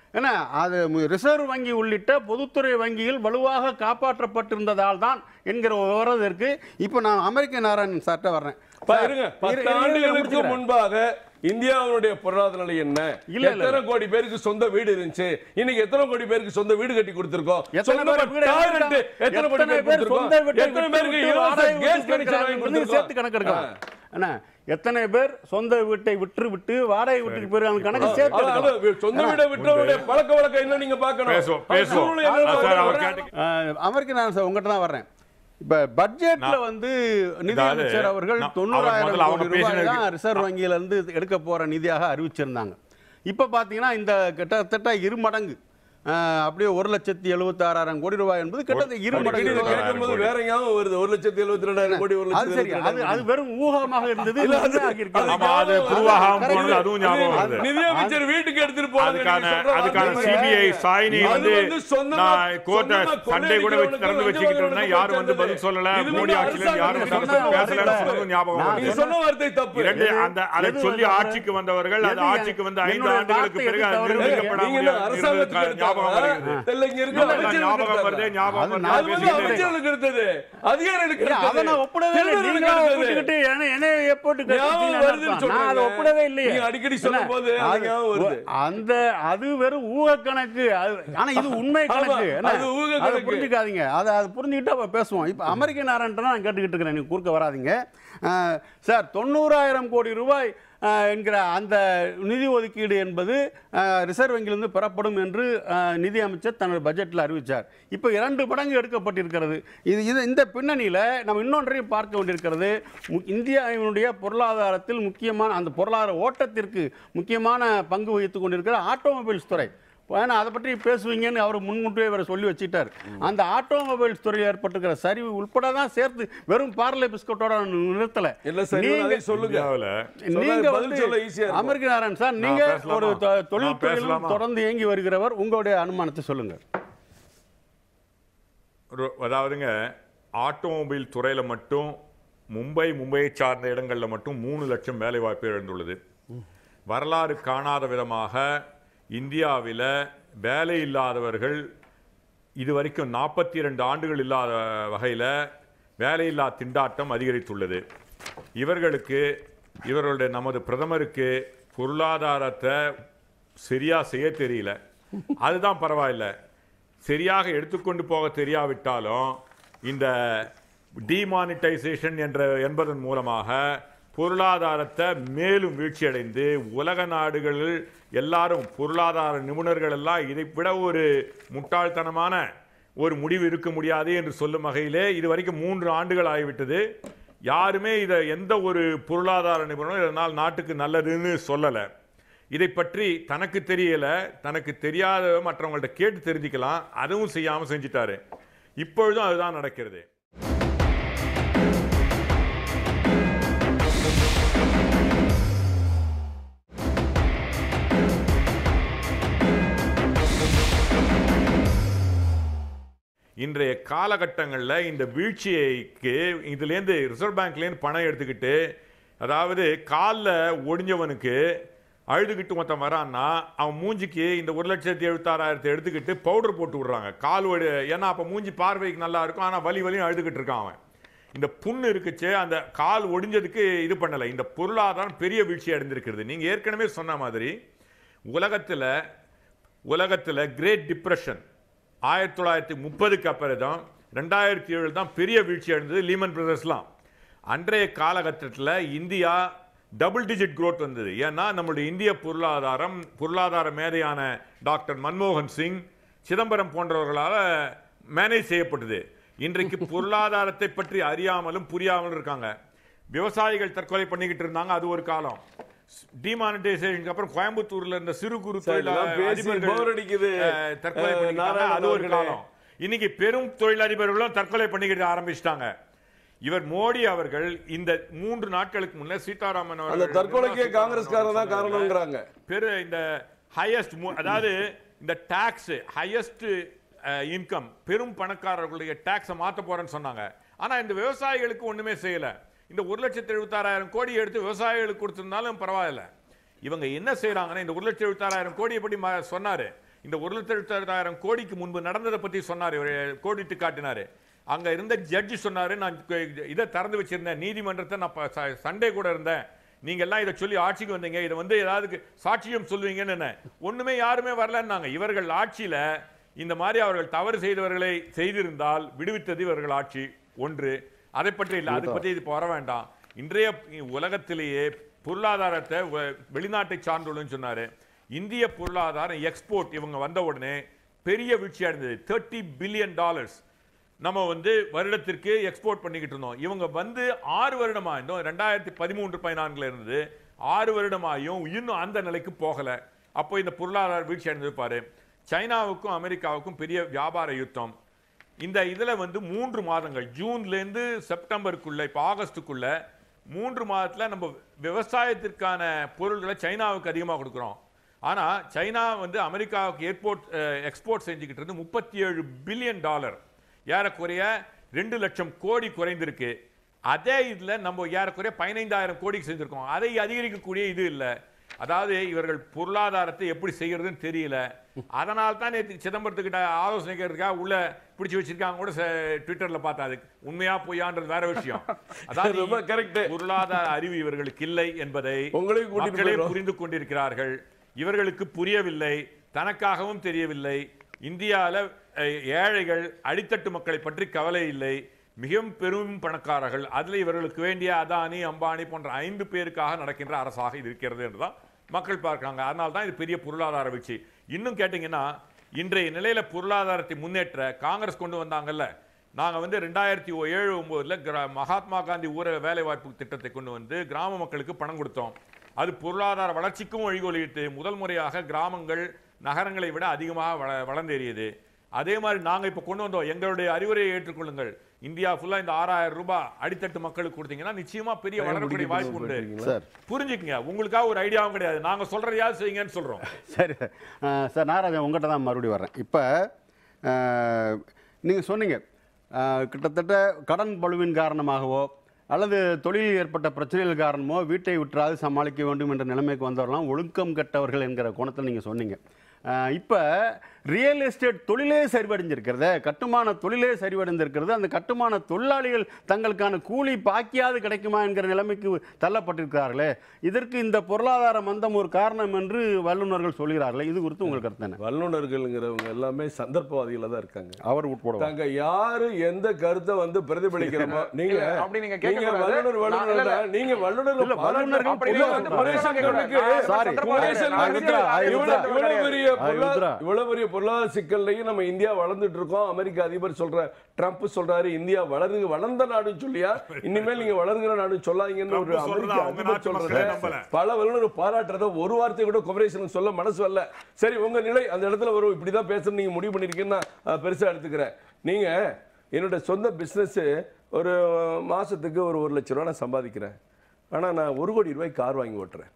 A: ஏன்னா அது மு- ரிசர்வ் வங்கி உள்ளிட்ட பொதுத்துறை வங்கிகள் வலுவாக காப்பாற்றப்பட்டிருந்ததால் தான் என்கிற ஒரு விவரம் இருக்கு இப்போ நான் அமெரிக்க நாராயணன் சார்ட்ட வர்றேன்
B: பா, இருங்க
A: இரு-
B: பத்து
A: இரு- இரு-
B: ஆண்டுகளுக்கு
A: முடிச்சுக்கிறேன்.
B: முன்பாக இந்தியாவுடைய பொருளாதார நிலை என்ன
A: இல்ல, இல்ல.
B: எத்தனை கோடி பேருக்கு சொந்த வீடு இருந்துச்சு இன்னைக்கு எத்தனை கோடி பேருக்கு சொந்த வீடு கட்டி கொடுத்திருக்கோம்
A: எத்தனை
B: சொந்த
A: பேர் வீடு
B: டாய்லெட்
A: எடுத்திருக்காங்க?
B: எத்தனை கோடி
A: எத்தனை
B: பேர்
A: பேர் சொந்த
B: கொடுத்திருக்கோம்
A: வீட்டை
B: எத்தனை
A: விட்டு
B: பேருக்கு
A: விட்டு
B: இலவச
A: வாடகை
B: கேஸ்
A: வீட்டுக்கு
B: கனெக்ஷன் வாங்கி
A: இருக்கிறாங்க. நீங்க சேர்த்து கணக்கு எடுக்கலாம் அண்ணா எத்தனை பேர் சொந்த வீட்டை விட்டு விட்டு வாடகை வீட்டுக்கு போயிருக்காங்க கணக்கு சேர்த்து
B: அதான்,
A: எடுக்கலாம்.
B: அதான், சொந்த வீடை விட்டவருடைய பழக்க வழக்கம் என்ன நீங்க பார்க்கணும்
D: பேசுவோம்,
B: அந்த
D: பேசுவோம்.
B: சூழ்நிலை என்ன
D: அதான் சார், அவர்
B: பார்க்கணும்.
D: கேட்ட-
A: அஹ், அமெரிக்க நான் சார் உங்ககிட்ட தான் வர்றேன் இப்ப பட்ஜெட்ல
D: நான்
A: வந்து நிதி
D: அதாவது,
A: அமைச்சர் அவர்கள்
D: நான் அவர்
A: தொண்ணூறாயிரம்
D: முதல்ல அவங்க
A: கோடி ரூபாய்
D: பேசினதுக்கு-
A: தான் ரிசர்வ் வங்கியில இருந்து எடுக்க போற நிதியாக அறிவிச்சிருந்தாங்க இப்ப பாத்தீங்கன்னா இந்த கிட்டத்தட்ட இரு மடங்கு அஹ், அப்படியே ஒரு லட்சத்தி எழுபத்தி ஆறாயிரம் கோடி ரூபாய் என்பது கிட்டத்தட்ட இரு மடங்கு
B: இதை கேட்கும்போது வேற ஞாபகம் வருது ஒரு லட்சத்தி எழுபத்தி ரெண்டாயிரம் கோடி ஒரு
A: அது
B: லட்சத்தி
A: சரி
B: எழுபத்தி
A: அது
B: ரெண்டாயிரம்
A: அது வெறும் ஊகமாக இருந்தது
B: இல்ல, அது-
A: உண்மையாகி இருக்கிறது.
D: ஆமா அது புருவாகாம போனது அதுவும் ஞாபகம்
B: அது
D: வருது
B: நிதியமைச்சர் வீட்டுக்கு எடுத்துட்டு போனாங்க
D: அதுக்கான
B: நீங்க சொல்ற
D: அதுக்கான
B: வார்த்தை
D: சிபிஐ
B: இல்ல.
D: சாயினி
B: அது
D: வந்து
B: வந்து சொந்தமா-
D: நான் கோர்ட்டை
B: சொந்தமா
D: சண்டே கூட வச்சு திறந்து
B: கொள்ளையடிக்கிறவனுக்கு
D: வச்சுக்கிட்டு இருந்தேன் யாரும் வந்து பதில் சொல்லல
B: இது
D: மோடி
B: வந்து
D: ஆட்சியில் யாரும் வந்து
B: அரசாங்கம்
D: அரசு பேசலன்னு
A: சொன்ன
D: சொன்னதும் ஞாபகம்
A: நான்
D: வருது
B: நீங்க சொன்ன வார்த்தை தப்பு
D: இரண்டு அந்த அதை
A: எது
D: சொல்லி
A: வந்து
D: ஆட்சிக்கு வந்தவர்கள் அது
A: எது
D: ஆட்சிக்கு வந்து ஐந்து
A: என்னுடைய
D: ஆண்டுகளுக்கு
A: வார்த்தை
D: பிறகு
A: எது
D: அது
A: தவறு?
D: நிரூபிக்கப்பட
B: நீங்க என்ன
D: முடியாது
B: அரசாங்கத்துக்கு
D: ஞாபகம் வருகிறது
B: எடுத்தாங்க? இல்ல, இங்க இருக்க
D: இல்ல, இல்ல,
B: அமைச்சர்களுக்கு
D: ஞாபகம் வருது
B: எடுத்தாங்க.
D: ஞாபகம்
A: அது
D: வருது
A: நான்
B: அது வந்து
D: பேசிக்கிட்டே இருக்கேன்.
B: அமைச்சர்களுக்கு எடுத்தது அதிகாரிகளுக்கு
A: இல்ல, அதை
B: எடுத்தது
A: நான் ஒப்பிடவே இல்லை.
B: திருடர்களுக்கு
A: நீங்களா
B: எடுத்தது.
A: ஒப்பிட்டுக்கிட்டு என்னை- என்னைய போட்டு
B: ஞாபகம்
A: கட்டிட்டீங்கன்னா
B: வருதுன்னு
A: அர்த்தம். நான் அதை
B: சொல்றீங்க.
A: ஒப்பிடவே இல்லையே.
B: நீங்க அடிக்கடி சொல்லும் போது
A: என்ன?
B: அது
A: அது-
B: ஞாபகம் வருது.
A: அந்த அது வெறும் ஊக கணக்கு அது- ஆனா இது உண்மை
B: ஆமா,
A: கணக்கு என்ன?
B: அது ஊக
A: அதை
B: கணக்கு.
A: புரிஞ்சுக்காதீங்க அதை அது புரிஞ்சுக்கிட்டு அப்ப பேசுவோம் இப்ப அமெரிக்க நாராயணன் நான் கேட்டுக்கிட்டு இருக்கிறேன் நீங்க குறுக்க வராதீங்க அஹ், சார் தொண்ணூறாயிரம் கோடி ரூபாய் அஹ், என்கிற அந்த நிதி ஒதுக்கீடு என்பது அஹ், ரிசர்வ் வங்கியிலிருந்து பெறப்படும் என்று அஹ், நிதி அமைச்சர் தனது பட்ஜெட்டில் அறிவித்தார் இப்போ இரண்டு மடங்கு எடுக்கப்பட்டிருக்கிறது இது இது இந்த பின்னணியில் நம்ம இன்னொன்றையும் பார்க்க வேண்டியிருக்கிறது மு- இந்தியாவினுடைய பொருளாதாரத்தில் முக்கியமான அந்த பொருளாதார ஓட்டத்திற்கு முக்கியமான பங்கு வகித்துக் கொண்டிருக்கிற ஆட்டோமொபைல்ஸ் துறை ஏன்னா அதை பற்றி பேசுவீங்கன்னு அவர் முன்கூட்டியே வேற சொல்லி வச்சுட்டார் அந்த ஆட்டோமொபைல்ஸ் துறையில் ஏற்பட்டிருக்கிற சரிவு உட்பட தான் சேர்த்து வெறும் பார்லே பிஸ்கட்டோட நிறுத்தல
B: இல்ல சார்
A: நீங்க
B: அதை சொல்லுங்க
D: இந்தியாவுல
A: நீங்க
B: பதில்
A: வந்து
B: சொல்ல ஈஸியா இருக்கும்.
A: அமெரிக்க நாராயண் சார் நீங்க
D: பேசலாமா?
A: ஒரு தொ-
D: நான்
A: தொழில்துறையிலும்
D: பேசலாமா?
A: தொடர்ந்து இயங்கி வருகிறவர் உங்களுடைய அனுமானத்தை சொல்லுங்க
D: ஒரு- அதாவதுங்க ஆட்டோமொபைல் துறையில மட்டும் மும்பை மும்பையை சார்ந்த இடங்கள்ல மட்டும் மூணு லட்சம் வேலை வாய்ப்பு எழுந்துள்ளது வரலாறு காணாத விதமாக இந்தியாவில் வேலை இல்லாதவர்கள் இதுவரைக்கும் நாற்பத்தி இரண்டு ஆண்டுகள் இல்லாத வகையில் வேலையில்லா திண்டாட்டம் அதிகரித்துள்ளது இவர்களுக்கு இவர்களுடைய நமது பிரதமருக்கு பொருளாதாரத்தை சரியா செய்ய தெரியல அதுதான் பரவாயில்ல சரியாக எடுத்துக்கொண்டு போக தெரியாவிட்டாலும் இந்த டிமானிட்டைசேஷன் என்ற என்பதன் மூலமாக பொருளாதாரத்தை மேலும் வீழ்ச்சியடைந்து உலக நாடுகளில் எல்லாரும் பொருளாதார நிபுணர்கள் எல்லாம் இதை விட ஒரு முட்டாள்தனமான ஒரு முடிவு இருக்க முடியாது என்று சொல்லும் வகையிலே இது வரைக்கும் மூன்று ஆண்டுகள் ஆகிவிட்டது யாருமே இதை எந்த ஒரு பொருளாதார நிபுணரும் இதனால் நாட்டுக்கு நல்லதுன்னு சொல்லலை இதை பற்றி தனக்கு தெரியல தனக்கு தெரியாத மற்றவங்கள்ட்ட கேட்டு தெரிஞ்சுக்கலாம் அதுவும் செய்யாம செஞ்சிட்டாரு இப்பொழுதும் அதுதான் நடக்கிறது இன்றைய காலகட்டங்களில் இந்த வீழ்ச்சியைக்கு இதுலேருந்து ரிசர்வ் பேங்க்லேருந்து பணம் எடுத்துக்கிட்டு அதாவது காலில் ஒடிஞ்சவனுக்கு அழுதுகிட்டு மொத்தம் வரான்னா அவன் மூஞ்சிக்கு இந்த ஒரு லட்சத்தி எழுபத்தாறாயிரத்தை எடுத்துக்கிட்டு பவுடர் போட்டு விடுறாங்க கால் ஒடி ஏன்னா அப்போ மூஞ்சி பார்வைக்கு நல்லா இருக்கும் ஆனால் வலி வலியும் அழுதுகிட்டு இருக்கான் அவன் இந்த புண்ணு இருக்குச்சே அந்த கால் ஒடிஞ்சதுக்கு இது பண்ணலை இந்த பொருளாதாரம் பெரிய வீழ்ச்சி அடைந்திருக்கிறது நீங்கள் ஏற்கனவே சொன்ன மாதிரி உலகத்தில் உலகத்தில் கிரேட் டிப்ரெஷன் ஆயிரத்தி தொள்ளாயிரத்தி முப்பதுக்கு அப்புறம் தான் ரெண்டாயிரத்தி ஏழு தான் பெரிய வீழ்ச்சி அடைந்தது லீமன் பிரதர்ஸ்லாம் அன்றைய காலகட்டத்தில் இந்தியா டபுள் டிஜிட் growth வந்தது ஏன்னா நம்மளுடைய இந்திய பொருளாதாரம் பொருளாதார மேதையான டாக்டர் மன்மோகன் சிங் சிதம்பரம் போன்றவர்களால் மேனேஜ் செய்யப்பட்டது இன்றைக்கு பொருளாதாரத்தை பற்றி அறியாமலும் புரியாமலும் இருக்காங்க விவசாயிகள் தற்கொலை பண்ணிக்கிட்டு இருந்தாங்க அது ஒரு காலம் டிமானிட்டைசேஷனுக்கு அப்புறம் கோயம்புத்தூர்ல இருந்த சிறு குறு
B: சார், இதெல்லாம்
D: தொழிலாளர்
B: பேசி
D: அதிபர்கள்,
B: bore அடிக்குது.
D: அஹ், தற்கொலை
B: அஹ்,
D: பண்ணிக்கிட்டாங்க
B: நாராயணன்
D: அது ஒரு
B: அவர்களே.
D: காலம் இன்னைக்கு பெரும் தொழிலதிபர்களும் தற்கொலை பண்ணிக்கிட்டு ஆரம்பிச்சிட்டாங்க இவர் மோடி அவர்கள் இந்த மூன்று நாட்களுக்கு முன்ன சீதாராமன்
B: அந்த
D: அவர்கள்
B: தற்கொலைக்கே
D: நிர்மலா
B: காங்கிரஸ்காரன் தான்
D: சீதாராமன்
B: காரணம்ங்கிறாங்க
D: பெரு இந்த ஹையஸ்ட் அதாவது இந்த டாக்ஸ் ஹையஸ்ட் இன்கம் பெரும் பணக்காரர்களுடைய டாக்ஸை மாத்த போறேன்னு சொன்னாங்க ஆனா இந்த விவசாயிகளுக்கு ஒண்ணுமே செய்யல இந்த ஒரு லட்சத்தி எழுபத்தாறாயிரம் கோடி எடுத்து விவசாயிகளுக்கு கொடுத்திருந்தாலும் பரவாயில்ல இவங்க என்ன செய்றாங்கன்னா இந்த ஒரு லட்சத்தி எழுபத்தாறாயிரம் கோடி எப்படி ம- சொன்னாரு இந்த ஒரு லட்சத்தி எழுபத்தாயிரம் கோடிக்கு முன்பு நடந்ததை பத்தி சொன்னார் இவர் கோடிட்டு காட்டினாரு அங்க இருந்த ஜட்ஜி சொன்னாரு நான் கு- இதை திறந்து வச்சிருந்தேன் நீதிமன்றத்தை நான் ப- ச- சண்டே கூட இருந்தேன் நீங்க எல்லாம் இதை சொல்லி ஆட்சிக்கு வந்தீங்க இதை வந்து ஏதாவது சாட்சியம் சொல்லுவீங்கன்னு என்ன ஒண்ணுமே யாருமே வரலன்னாங்க இவர்கள் ஆட்சியில இந்த மாதிரி அவர்கள் தவறு செய்தவர்களை செய்திருந்தால் விடுவித்தது இவர்கள் ஆட்சி ஒன்று அதை பற்றி இல்லை அதை பற்றி இது இப்ப வர வேண்டாம் இன்றைய உலகத்திலேயே பொருளாதாரத்தை வ- வெளிநாட்டை சார்ந்துள்ளன்னு சொன்னாரு இந்திய பொருளாதாரம் எக்ஸ்போர்ட் இவங்க வந்த உடனே பெரிய வீழ்ச்சி அடைந்தது தேர்ட்டி பில்லியன் டாலர்ஸ் நம்ம வந்து வருடத்திற்கு எக்ஸ்போர்ட் பண்ணிக்கிட்டு இருந்தோம் இவங்க வந்து ஆறு வருடமா இன்னும் ரெண்டாயிரத்தி பதிமூன்று பதினான்குல இருந்து ஆறு வருடமாயும் இன்னும் அந்த நிலைக்கு போகல அப்போ இந்த பொருளாதார வீழ்ச்சி அடைந்தது பாரு சைனாவுக்கும் அமெரிக்காவுக்கும் பெரிய வியாபார யுத்தம் இந்த இதுல வந்து மூன்று மாதங்கள் ஜூன்ல இருந்து செப்டம்பருக்குள்ள இப்ப ஆகஸ்டுக்குள்ள மூன்று மாதத்துல நம்ம விவசாயத்திற்கான பொருள்களை சைனாவுக்கு அதிகமா கொடுக்குறோம் ஆனா சைனா வந்து அமெரிக்காவுக்கு ஏர்போர்ட் எக்ஸ்போர்ட் செஞ்சுக்கிட்டு இருந்து முப்பத்தி ஏழு பில்லியன் டாலர் ஏறக்குறைய ரெண்டு லட்சம் கோடி குறைந்திருக்கு அதே இதுல நம்ம ஏறக்குறைய பதினைந்தாயிரம் கோடிக்கு செஞ்சிருக்கோம் அதை அதிகரிக்கக்கூடிய இது இல்லை அதாவது இவர்கள் பொருளாதாரத்தை எப்படி செய்யறதுன்னு தெரியல அதனால தான் நேற்று சிதம்பரத்துக்கிட்ட ஆலோசனை கேட்கறதுக்காக உள்ள பிடிச்சு வச்சிருக்காங்க கூட ச- ட்விட்டர்ல பார்த்தா அது உண்மையா பொய்யான்றது வேற விஷயம் அதாவது
B: ரொம்ப correct.
D: பொருளாதார அறிவு இவர்களுக்கு இல்லை என்பதை
B: உங்களையும் கூட்டிட்டு
D: மக்களே
B: போயிடுறோம்.
D: புரிந்து கொண்டிருக்கிறார்கள் இவர்களுக்கு புரியவில்லை தனக்காகவும் தெரியவில்லை இந்தியாவில் ஏழைகள் அடித்தட்டு மக்களை பற்றி கவலை இல்லை மிகவும் பெரும் பணக்காரர்கள் அதில் இவர்களுக்கு வேண்டிய அதானி அம்பானி போன்ற ஐந்து பேருக்காக நடக்கின்ற அரசாக இது இருக்கிறது என்றுதான் மக்கள் பார்க்கறாங்க அதனால தான் இது பெரிய பொருளாதார வீழ்ச்சி இன்னும் கேட்டிங்கன்னா இன்றைய நிலையில பொருளாதாரத்தை முன்னேற்ற காங்கிரஸ் கொண்டு வந்தாங்கல்ல நாங்க வந்து ரெண்டாயிரத்தி ஏழு ஒன்பதுல கிரா- மகாத்மா காந்தி ஊரக வேலைவாய்ப்பு திட்டத்தை கொண்டு வந்து கிராம மக்களுக்கு பணம் கொடுத்தோம் அது பொருளாதார வளர்ச்சிக்கும் வழிகோலிட்டு முதல் முறையாக கிராமங்கள் நகரங்களை விட அதிகமாக வள வளர்ந்தேறியது அதே மாதிரி நாங்க இப்ப கொண்டு வந்தோம் எங்களுடைய அறிவுரையை ஏற்றுக்கொள்ளுங்கள் இந்தியா ஃபுல்லா இந்த ஆறாயிரம் ரூபாய் அடித்தட்டு மக்களுக்கு கொடுத்தீங்கன்னா நிச்சயமா பெரிய வளரக்கூடிய வாய்ப்பு உண்டு
A: சார்
D: புரிஞ்சுக்கங்க உங்களுக்காக ஒரு ஐடியாவும் கிடையாது நாங்க சொல்றதையாவது செய்யுங்கன்னு சொல்றோம்
A: சரி அஹ் சார் நாராஜன் உங்கள்கிட்ட தான் மறுபடியும் வர்றேன் இப்போ நீங்கள் சொன்னீங்க அஹ், கிட்டத்தட்ட கடன் பளுவின் காரணமாகவோ அல்லது தொழிலில் ஏற்பட்ட பிரச்சனைகள் காரணமோ வீட்டை விற்றாது சமாளிக்க வேண்டும் என்ற நிலைமைக்கு வந்தவரெல்லாம் ஒழுக்கம் கெட்டவர்கள் என்கிற கோணத்தில் நீங்கள் சொன்னீங்க இப்போ ரியல் எஸ்டேட் தொழிலே சரிவடைஞ்சிருக்கிறதே கட்டுமான தொழிலே சரிவடைந்திருக்கிறது அந்த கட்டுமான தொழிலாளிகள் தங்களுக்கான கூலி பாக்கியாது கிடைக்குமா என்கிற நிலைமைக்கு தள்ளப்பட்டிருக்கிறார்களே இதற்கு இந்த பொருளாதார மந்தம் ஒரு காரணம் என்று வல்லுநர்கள் சொல்கிறார்களே இது குறித்து உங்கள் கருத்து என்ன
B: வல்லுநர்கள்ங்கிறவங்க எல்லாமே சந்தர்ப்பவாதிகளா தான் இருக்காங்க
A: அவர் உட்பட
B: தாங்க யாரு எந்த கருத்தை வந்து பிரதிபலிக்கிறோமோ நீங்க
C: இல்ல, அப்படி நீங்க கேட்க
B: நீங்க
C: கூடாது.
B: வல்லுனர்
C: நான் இல்ல,
B: வல்லுனர் நீங்க வல்லுனர்
A: இல்ல, வல்லுனர்கள்
C: அப்படி
A: பொதுவா
C: வந்து
A: சொல்றாங்க.
C: பொதுவா கேட்க கூடாது. நான்
A: Sorry.
C: சந்தர்ப்பவாதி
A: ஆ,
C: கிடையாது.
A: ருத்ரா, ஆ,
B: இவ்வளவு
A: ருத்ரா.
B: இவ்வளவு பெரிய
A: ஆ,
B: பொருளா-
A: ருத்ரா.
B: இவ்வளவு பெரிய பொருளாதார சிக்கல்லையும் நம்ம இந்தியா வளர்ந்துட்டு இருக்கோம் அமெரிக்க அதிபர் சொல்ற ட்ரம்ப் சொல்றாரு இந்தியா வளரு வளர்ந்த நாடுன்னு சொல்லியா இனிமேல் நீங்க வளர்கிற நாடு சொல்லாதீங்கன்னு ஒரு
D: ட்ரம்ப்
B: அமெரிக்க
D: சொல்றதா அவங்க
B: அதிபர்
D: நாட்டு மக்களே
B: சொல்றத
D: நம்பல.
B: பல வல்லுநர் பாராட்டுறத ஒரு வார்த்தை கூட கொபரேஷன் சொல்ல மனசு வரல சரி உங்க நிலை அந்த இடத்துல ஒரு இப்படிதான் பேசணும் நீங்க முடிவு பண்ணிருக்கீங்கன்னா நான் பெருசா எடுத்துக்கிறேன் நீங்க என்னோட சொந்த பிசினஸ் ஒரு மாசத்துக்கு ஒரு ஒரு லட்ச ரூபா நான் சம்பாதிக்கிறேன் ஆனா நான் ஒரு கோடி ரூபாய் கார் வாங்கி ஓட்டுறேன்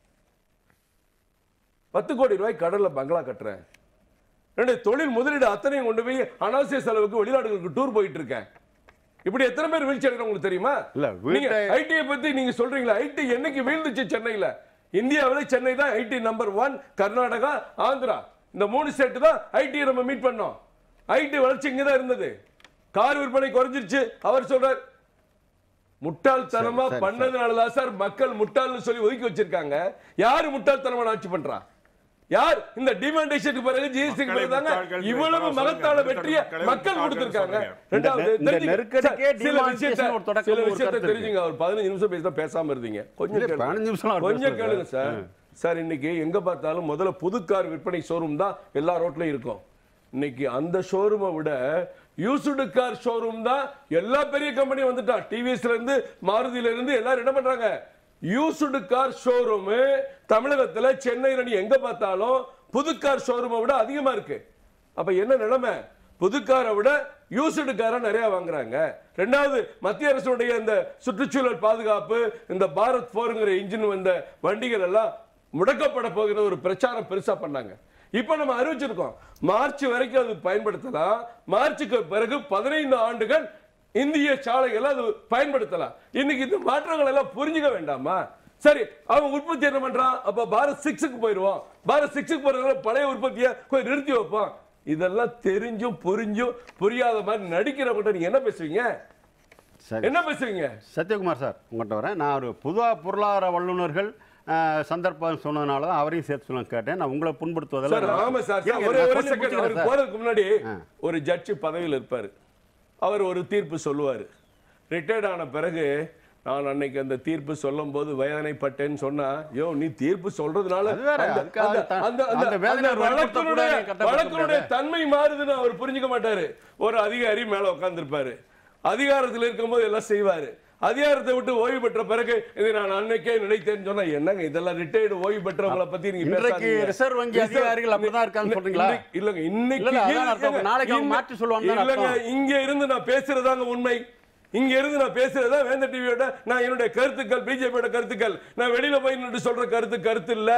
B: பத்து கோடி ரூபாய் கடல்ல பங்களா கட்டுறேன் என்னுடைய தொழில் முதலீடு அத்தனையும் கொண்டு போய் அனாவசிய செலவுக்கு வெளிநாடுகளுக்கு டூர் போயிட்டு இருக்கேன் இப்படி எத்தனை பேர் வீழ்ச்சி அடைகிறோம் உங்களுக்கு தெரியுமா
A: இல்ல,
B: நீங்க
A: வீட்டை-
B: ஐடியை பத்தி நீங்க சொல்றீங்களா ஐடி என்னைக்கு வீழ்ந்துச்சு சென்னையில இந்தியாவில் சென்னை தான் IT number one Karnataka Andhra இந்த மூணு ஸ்டேட் தான் ஐடி நம்ம மீட் பண்ணோம் ஐடி வளர்ச்சி இங்க தான் இருந்தது கார் விற்பனை குறைஞ்சிருச்சு அவர் சொல்றார் முட்டாள்தனமா
A: சரி, சரி,
B: பண்ணதுனாலதான் சார் மக்கள் முட்டாள்னு சொல்லி ஒதுக்கி வச்சிருக்காங்க யாரு முட்டாள்தனமான ஆட்சி பண்றா யார் இந்த டிமாண்டேஷனுக்கு பிறகு ஜிஎஸ்டி
D: மக்களை
B: பிறகு
D: முட்டாள்கள்
B: இவ்வளவு
D: சொல்லுங்க.
B: மகத்தான வெற்றியை
D: மக்களை
B: மக்கள்
D: முட்டாள்கள்
B: கொடுத்திருக்காங்க
D: சொல்லுங்க.
B: ரெண்டாவது
A: இந்த- இந்த
B: தெரிஞ்சுங்க.
A: நெருக்கடிக்கே
B: சார், சில
A: demonetization
B: விஷயத்தை
A: ஒரு தொடக்கம்
B: சில
A: ஒரு
B: விஷயத்தை
A: கருத்து இருக்கு.
B: தெரிஞ்சுங்க ஒரு பதினஞ்சு நிமிஷம் பேசினா பேசாம இருந்தீங்க கொஞ்சம்
A: இல்ல,
B: கேளுங்க.
A: 15 நிமிஷம் அவர்
B: கொஞ்சம்
A: பேசுறது.
B: கேளுங்க சார் சார் இன்னைக்கு எங்க பார்த்தாலும் முதல்ல புது கார் விற்பனை ஷோரூம் தான் எல்லா ரோட்லயும் இருக்கும் இன்னைக்கு அந்த ஷோரூமை விட யூசுடு கார் ஷோரூம் தான் எல்லா பெரிய கம்பெனியும் வந்துட்டான் டிவிஎஸ்ல இருந்து மாருதியில இருந்து எல்லாரும் என்ன பண்றாங்க யூசுடு கார் ஷோரூம் தமிழகத்துல சென்னையில நீ எங்க பார்த்தாலும் புது கார் ஷோரூமை விட அதிகமா இருக்கு அப்ப என்ன நிலைமை புது காரை விட யூஸ்டு காரை நிறைய வாங்குறாங்க ரெண்டாவது மத்திய அரசுடைய இந்த சுற்றுச்சூழல் பாதுகாப்பு இந்த பாரத் போருங்கிற இன்ஜின் வந்த வண்டிகள் எல்லாம் முடக்கப்பட போகிற ஒரு பிரச்சாரம் பெருசா பண்ணாங்க இப்ப நம்ம அறிவிச்சிருக்கோம் மார்ச் வரைக்கும் அது பயன்படுத்தலாம் மார்ச்சுக்கு பிறகு பதினைந்து ஆண்டுகள் இந்திய சாலைகளை அது பயன்படுத்தலாம் இன்னைக்கு இந்த மாற்றங்கள் எல்லாம் புரிஞ்சுக்க வேண்டாமா சரி அவன் உற்பத்தி என்ன பண்றான் அப்ப பாரத் சிக்ஸுக்கு போயிடுவான் பாரத் சிக்ஸுக்கு போறதுனால பழைய உற்பத்தியை கொஞ்சம் நிறுத்தி வைப்பான் இதெல்லாம் தெரிஞ்சும் புரிஞ்சும் புரியாத மாதிரி நடிக்கிறவங்ககிட்ட நீங்க என்ன பேசுவீங்க
A: சரி
B: என்ன பேசுவீங்க
A: சத்யகுமார் சார் உங்கள்கிட்ட வரேன் நான் ஒரு பொதுவாக பொருளாதார வல்லுநர்கள் அஹ், சந்தர்ப்பம் சொன்னதுனால தான் அவரையும் சேர்த்து சொல்ல கேட்டேன் நான் உங்களை
B: சார்
A: புண்படுத்துவதில்
B: ஆமா சார் சார்,
A: இருங்க,
B: ஒரே
A: நான்
B: ஒரு
A: சொல்லி
B: செகண்ட்
A: முடிச்சுக்கிறேன்
B: அவர்
A: சார்.
B: போறதுக்கு முன்னாடி ஒரு ஜட்ஜி பதவியில் இருப்பாரு அவர் ஒரு தீர்ப்பு சொல்லுவாரு ரிட்டையர்ட் ஆன பிறகு நான் அன்னைக்கு அந்த தீர்ப்பு சொல்லும் போது வேதனைப்பட்டேன்னு சொன்னா யோ நீ தீர்ப்பு சொல்றதுனால
A: அது வேற,
B: அந்த-
A: அதுக்காக
B: அந்த-
A: தான்
B: அந்த- அந்த-
A: அந்த வேதனை
B: அந்த
A: வெளிப்படுத்த கூட
B: வழக்கினுடைய
A: நீ கட்டப்படுத்த
B: வழக்கினுடைய
A: முடியாது.
B: தன்மை மாறுதுன்னு அவர் புரிஞ்சுக்க மாட்டாரு ஒரு அதிகாரி மேல உட்கார்ந்திருப்பாரு அதிகாரத்தில் இருக்கும்போது எல்லாம் செய்வாரு அதிகாரத்தை விட்டு ஓய்வு பெற்ற பிறகு இதை நான் அன்னைக்கே நினைத்தேன்னு சொன்னா என்னங்க இதெல்லாம் ரிட்டையர்டு ஓய்வு பெற்றவங்கள பத்தி நீங்க
A: இன்றைக்கு
B: பேசாதீங்க.
A: ரிசர்வ் வங்கி
B: ரிசர்வ்
A: அதிகாரிகள் அப்படிதான் இருக்கான்னு சொல்றீங்களா?
B: இன்னைக்கு- இல்லங்க இன்னைக்கு
A: இல்ல, அதான்
B: இல்ல,
A: அர்த்தம்.
B: இல்லங்க.
A: நாளைக்கு அவங்க
B: இன்ன-
A: மாற்றி சொல்லுவாங்கன்னு தான்
B: இல்லங்க
A: அர்த்தம்.
B: இங்க இருந்து நான் பேசுறதாங்க உண்மை இங்க இருந்து நான் பேசுறதா வேந்த டிவியோட நான் என்னுடைய கருத்துக்கள் பிஜேபியோட கருத்துக்கள் நான் வெளியில போய் நின்று சொல்ற கருத்து கருத்து இல்ல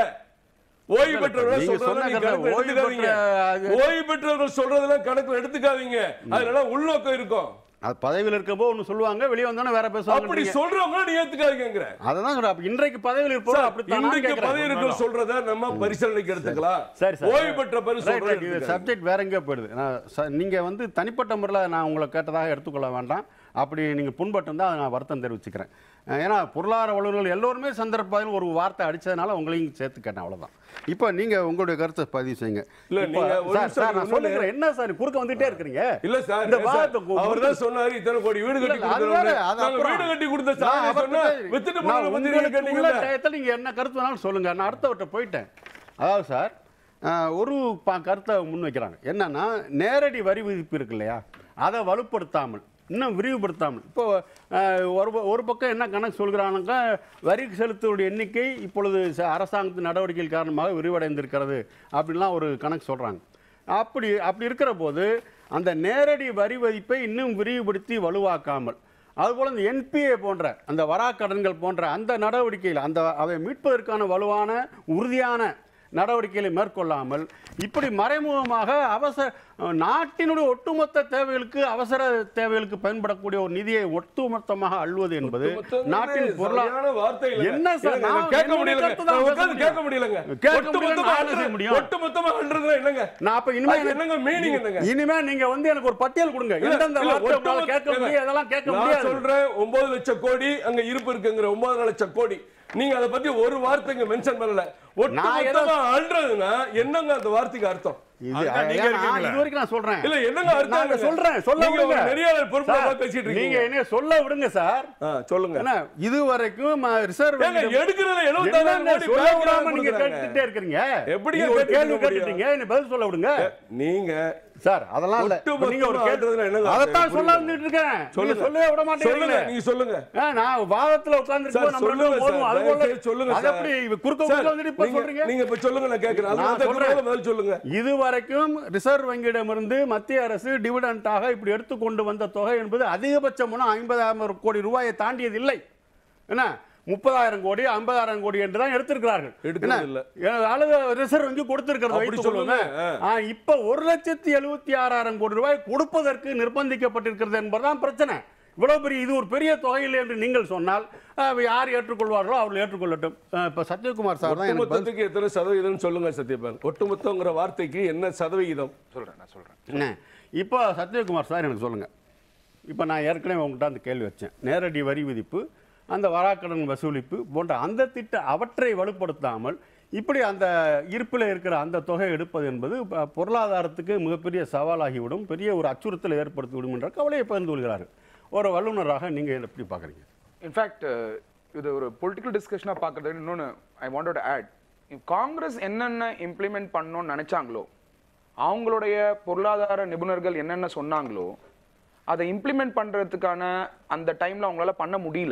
B: ஓய்வு
A: இல்ல,
B: பெற்றவர்கள்
A: நீங்க
B: சொல்றதெல்லாம்
A: சொன்ன
B: நீங்க
A: கருத்து,
B: கணக்குல
A: ஓய்வு
B: எடுத்துக்காதீங்க
A: பெற்ற அது-
B: ஓய்வு பெற்றவர்கள் சொல்றதெல்லாம் கணக்குல எடுத்துக்காதீங்க அதனால உள்நோக்கம் இருக்கும்
A: அது பதவியில் இருக்கும்போது ஒன்று சொல்லுவாங்க வெளியே வந்தோன்னே வேற
B: அப்படி
A: பேசுவாங்க
B: சொல்றவங்க நீ ஏத்துக்காதீங்க
A: அதான் சொல்றேன் அப்ப இன்றைக்கு பதவியில் இருப்போம் அப்படித்தான் நான்
B: இன்றைக்கு பதவி
A: கேட்கிறேன்.
B: இருக்கிற சொல்றத நம்ம பரிசீலனைக்கு எடுத்துக்கலாம்
A: சரி சார்
B: ஓய்வு பெற்ற பிறகு
A: Right, right.
B: சொல்றத
A: இது
B: எடுத்துக்காதீங்க.
A: சப்ஜெக்ட் வேற எங்கேயோ போயிடுது நான் ச- நீங்க வந்து தனிப்பட்ட முறையில் நான் உங்களை கேட்டதாக எடுத்துக்கொள்ள வேண்டாம் அப்படி நீங்க புண்பட்டு அதை நான் வருத்தம் தெரிவிச்சுக்கிறேன் அஹ் ஏன்னா பொருளாதார வல்லுநர்கள் எல்லோருமே சந்தர்ப்பத்தில் ஒரு வார்த்தை அடிச்சதுனால உங்களையும் சேர்த்து கேட்டேன் அவ்வளவுதான் இப்போ நீங்க உங்களுடைய கருத்தை பதிவு செய்யுங்க
B: இல்ல,
A: இப்போ-
B: நீங்க ஒரு
A: சார்
B: நிமிஷம்
A: சார் நான்
B: இன்னொன்னு-
A: சொல்லுகிறேன் என்ன சார் குறுக்க வந்துட்டே இருக்கிறீங்க
B: இல்ல சார்
A: இந்த
B: சார்,
A: வாதத்தை கு-
B: அவர் தான் சொன்னாரு இத்தனை கோடி வீடு கட்டி
A: இல்ல, அது வேற,
B: கொடுத்தவங்க
A: அது
B: நாங்க
A: அப்புறம்.
B: வீடு கட்டி கொடுத்த
A: நான்
B: சாதனை
A: அவர்கிட்ட
B: சொன்னா வித்துட்டு
A: நான்
B: போனவங்க பத்தி நீங்க
A: உங்களுக்கு உள்ள
B: கேட்டீங்கல்ல
A: டயத்துல நீங்க என்ன கருத்து வேணாலும் சொல்லுங்க நான் அடுத்தவர்கிட்ட போயிட்டேன் அதாவது சார் அஹ், ஒரு ப- கருத்தை முன்வைக்கிறாங்க என்னன்னா நேரடி வரி விதிப்பு இருக்கு இல்லையா அதை வலுப்படுத்தாமல் இன்னும் விரிவுபடுத்தாமல் இப்போ அஹ், ஒரு ப- ஒரு பக்கம் என்ன கணக்கு சொல்கிறானாக்கா வரி செலுத்துவடைய எண்ணிக்கை இப்பொழுது ச- அரசாங்கத்தின் நடவடிக்கைகள் காரணமாக விரிவடைந்திருக்கிறது அப்படின்லாம் ஒரு கணக்கு சொல்கிறாங்க அப்படி அப்படி இருக்கிற போது அந்த நேரடி வரி விதிப்பை இன்னும் விரிவுபடுத்தி வலுவாக்காமல் அதுபோல் இந்த என்பிஏ போன்ற அந்த வராக்கடன்கள் போன்ற அந்த நடவடிக்கையில் அந்த அவை மீட்பதற்கான வலுவான உறுதியான நடவடிக்கைகளை மேற்கொள்ளாமல் இப்படி மறைமுகமாக அவசர நாட்டினுடைய ஒட்டுமொத்த தேவைகளுக்கு அவசர தேவைகளுக்கு பயன்படக்கூடிய ஒரு நிதியை ஒட்டுமொத்தமாக அள்ளுவது என்பது
B: ஒட்டுமொத்தங்கிறது
A: நாட்டின் பொருளாதார
B: சரியான வார்த்தை இல்லைங்க.
A: என்ன சார்,
B: இல்லைங்க,
A: நான்
B: நான் கேட்க
A: என்னுடைய
B: முடியலங்க.
A: கருத்தை தான்
B: நான்
A: பேச
B: உட்கார்ந்து
A: முடியும்.
B: கேட்க முடியலங்க.
A: கேட்க
B: ஒட்டுமொத்தமா
A: முடியலன்னா என்ன செய்ய
B: அள்ளுறது-
A: முடியும்?
B: ஒட்டுமொத்தமா அள்ளுறதுன்னா என்னங்க?
A: நான் அப்ப இனிமே
B: அது என்னங்க meaning என்னங்க?
A: இனிமே நீங்க வந்து எனக்கு ஒரு பட்டியல் கொடுங்க
B: இல்ல,
A: எந்தெந்த
B: இல்ல,
A: வார்த்தை உங்களால
B: ஒட்டுமொத்த-
A: கேட்க முடியும் அதெல்லாம் கேட்க
B: நான்
A: முடியாது
B: சொல்றேன் ஒன்பது லட்சம் கோடி அங்க இருப்பு இருக்குங்கிற ஒன்பது லட்சம் கோடி நீங்க அதை பத்தி ஒரு வார்த்தை இங்க மென்ஷன் பண்ணல
A: நான் ஏதோ-
B: ஒட்டுமொத்தமா அள்ளுறதுன்னா என்னங்க அந்த வார்த்தைக்கு அர்த்தம்
A: இது
D: அதுதான் நீங்க
A: ஏன்னா,
D: இருக்கீங்களே.
A: இது வரைக்கும் நான் சொல்றேன்
B: இல்ல என்னங்க அர்த்தம்
A: நான்
B: என்னங்க?
A: சொல்றேன் சொல்ல
B: நீங்க ஒரு
A: விடுங்க
B: நெறியாளர் பொறுப்பா
A: சார்,
B: பேசிட்டு
A: நீங்க
B: இருக்கீங்க
A: என்ன சொல்ல விடுங்க சார்
B: ஆ, சொல்லுங்க
A: என்ன இதுவரைக்கும் ரிசர்வ்
B: ஏங்க எடுக்கிறதுல எழுபத்தாறாயிரம்
A: என்னங்க
B: கோடி
A: சொல்ல
B: பேங்க்ல
A: விடாம நீங்க
B: கொடுக்குறாங்க.
A: கேட்டுட்டே இருக்கீங்க
B: எப்படிங்க
A: நீங்க ஒரு
B: கேட்டுட்டு
A: கேள்வி
B: இருக்க முடியும்?
A: கேட்டுட்டீங்க என்ன பதில் சொல்ல விடுங்க
B: நீங்க
A: சார் அதெல்லாம் இல்ல இப்ப நீங்க ஒரு
B: ஒட்டுமொத்தமா
A: கேள்வி
B: ஆடுறதுல என்னங்க
A: அதைத்தான்
B: அர்த்தம்?
A: சொல்ல வந்துட்டு இருக்கேன் நீங்க
B: சொல்லுங்க.
A: சொல்லவே விட
B: சொல்லுங்க
A: மாட்டேங்கிறீங்க
B: நீங்க சொல்லுங்க
A: ஆ, நான் வாதத்துல உட்கார்ந்து
B: சார், சொல்லுங்க
A: போதும்
B: சார்,
A: அது போல
B: தயவு செய்து சொல்லுங்க
A: அது
B: சார்.
A: எப்படி குறுக்க
B: சார்,
A: குறுக்க வந்துட்டு இப்ப
B: நீங்க-
A: சொல்றீங்க
B: நீங்க இப்ப சொல்லுங்க நான் கேட்கிறேன் அது
A: நான்
B: அந்த
A: சொல்றேன்.
B: குரல்ல பதில் சொல்லுங்க
A: இதுவரைக்கும் ரிசர்வ் வங்கியிடமிருந்து மத்திய அரசு டிவிடெண்டாக இப்படி எடுத்துக்கொண்டு வந்த தொகை என்பது அதிகபட்சமான ஐம்பதாயிரம் கோடி ரூபாயை தாண்டியது இல்லை என்ன முப்பதாயிரம் கோடி ஐம்பதாயிரம் கோடி என்று தான் எடுத்திருக்கிறார்கள்
B: எடுக்கிறது இல்ல.
A: அல்லது ரிசர்வ் வங்கி கொடுத்திருக்கிறது
B: அப்படி
A: வைத்துக் கொள்ளுங்க.
B: சொல்லுங்க.
A: ஆ, இப்ப ஒரு லட்சத்தி எழுபத்தி ஆறாயிரம் கோடி ரூபாய் கொடுப்பதற்கு நிர்பந்திக்கப்பட்டிருக்கிறது என்பதுதான் பிரச்சனை இவ்வளவு பெரிய இது ஒரு பெரிய தொகை இல்லை என்று நீங்கள் சொன்னால் அஹ், யார் ஏற்றுக்கொள்வார்களோ அவர்கள் ஏற்றுக்கொள்ளட்டும் அஹ், இப்ப சத்யகுமார் சார் தான் எனக்கு பதில்
B: ஒட்டுமொத்தத்துக்கு எத்தனை சதவீதம் சொல்லுங்க சத்யபால் ஒட்டுமொத்தங்கிற வார்த்தைக்கு என்ன சதவிகிதம்
C: சொல்றேன் நான் சொல்றேன்
A: என்ன இப்போ சத்யகுமார் சார் எனக்கு சொல்லுங்கள் இப்போ நான் ஏற்கனவே உங்கள்கிட்ட அந்த கேள்வி வச்சேன் நேரடி வரி விதிப்பு அந்த வராக்கடன் வசூலிப்பு போன்ற அந்த திட்ட அவற்றை வலுப்படுத்தாமல் இப்படி அந்த இருப்பில் இருக்கிற அந்த தொகை எடுப்பது என்பது ப- பொருளாதாரத்துக்கு மிகப்பெரிய சவாலாகிவிடும் பெரிய ஒரு அச்சுறுத்தலை ஏற்படுத்திவிடும் என்ற கவலையை பகிர்ந்து கொள்கிறார்கள் ஒரு வல்லுநராக நீங்கள் எப்படி பார்க்குறீங்க
C: இன்ஃபேக்ட் இது ஒரு பொலிட்டிக்கல் டிஸ்கஷனாக பார்க்கறது இன்னொன்று ஐ வாண்டட் ஆட் காங்கிரஸ் என்னென்ன இம்ப்ளிமெண்ட் பண்ணணும்னு நினைச்சாங்களோ அவங்களுடைய பொருளாதார நிபுணர்கள் என்னென்ன சொன்னாங்களோ அதை இம்ப்ளிமெண்ட் பண்றதுக்கான அந்த டைம்ல அவங்களால பண்ண முடியல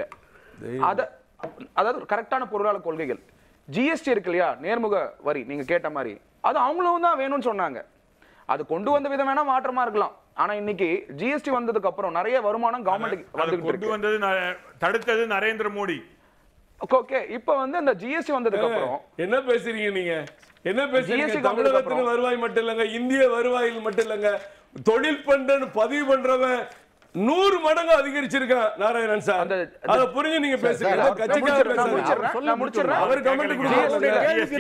C: அத அதாவது கரெக்டான பொருளாதார கொள்கைகள் ஜிஎஸ்டி இருக்கு இல்லையா நேர்முக வரி நீங்க கேட்ட மாதிரி அது அவங்களும் தான் வேணும்னு சொன்னாங்க அது கொண்டு வந்த விதம் வேணா மாற்றமா இருக்கலாம் ஆனா இன்னைக்கு ஜிஎஸ்டி வந்ததுக்கு அப்புறம் நிறைய வருமானம் கவர்மெண்ட்
D: அதை
C: வந்துகிட்டு
D: கொண்டு
C: இருக்கு
D: வந்தது ந- தடுத்தது நரேந்திர மோடி
C: ஓகே இப்போ வந்து இந்த ஜிஎஸ்டி வந்ததுக்கு அப்புறம்
B: என்ன பேசுறீங்க நீங்க என்ன பேசுறீங்க
C: GST க்கு வந்ததுக்கு
B: தமிழகத்தின் வருவாய் மட்டும் இல்லங்க இந்திய வருவாயில் மட்டும் இல்லங்க தொழில் பண்றேன்னு பதிவு பண்றவன் நூறு மடங்கு அதிகரிச்சிருக்கான் நாராயணன் சார்
C: அந்த-
B: அதை புரிஞ்சு நீங்க பேசுங்க
A: சார்,
B: ஏதோ
A: நான்
B: கட்சிக்காக
C: முடிச்சிடுறேன், நான்
B: பேசுறீங்க.
C: முடிச்சிடுறேன், நான் முடிச்சிடுறேன்.
B: அவர் comment கொடுக்கணும்.
C: GST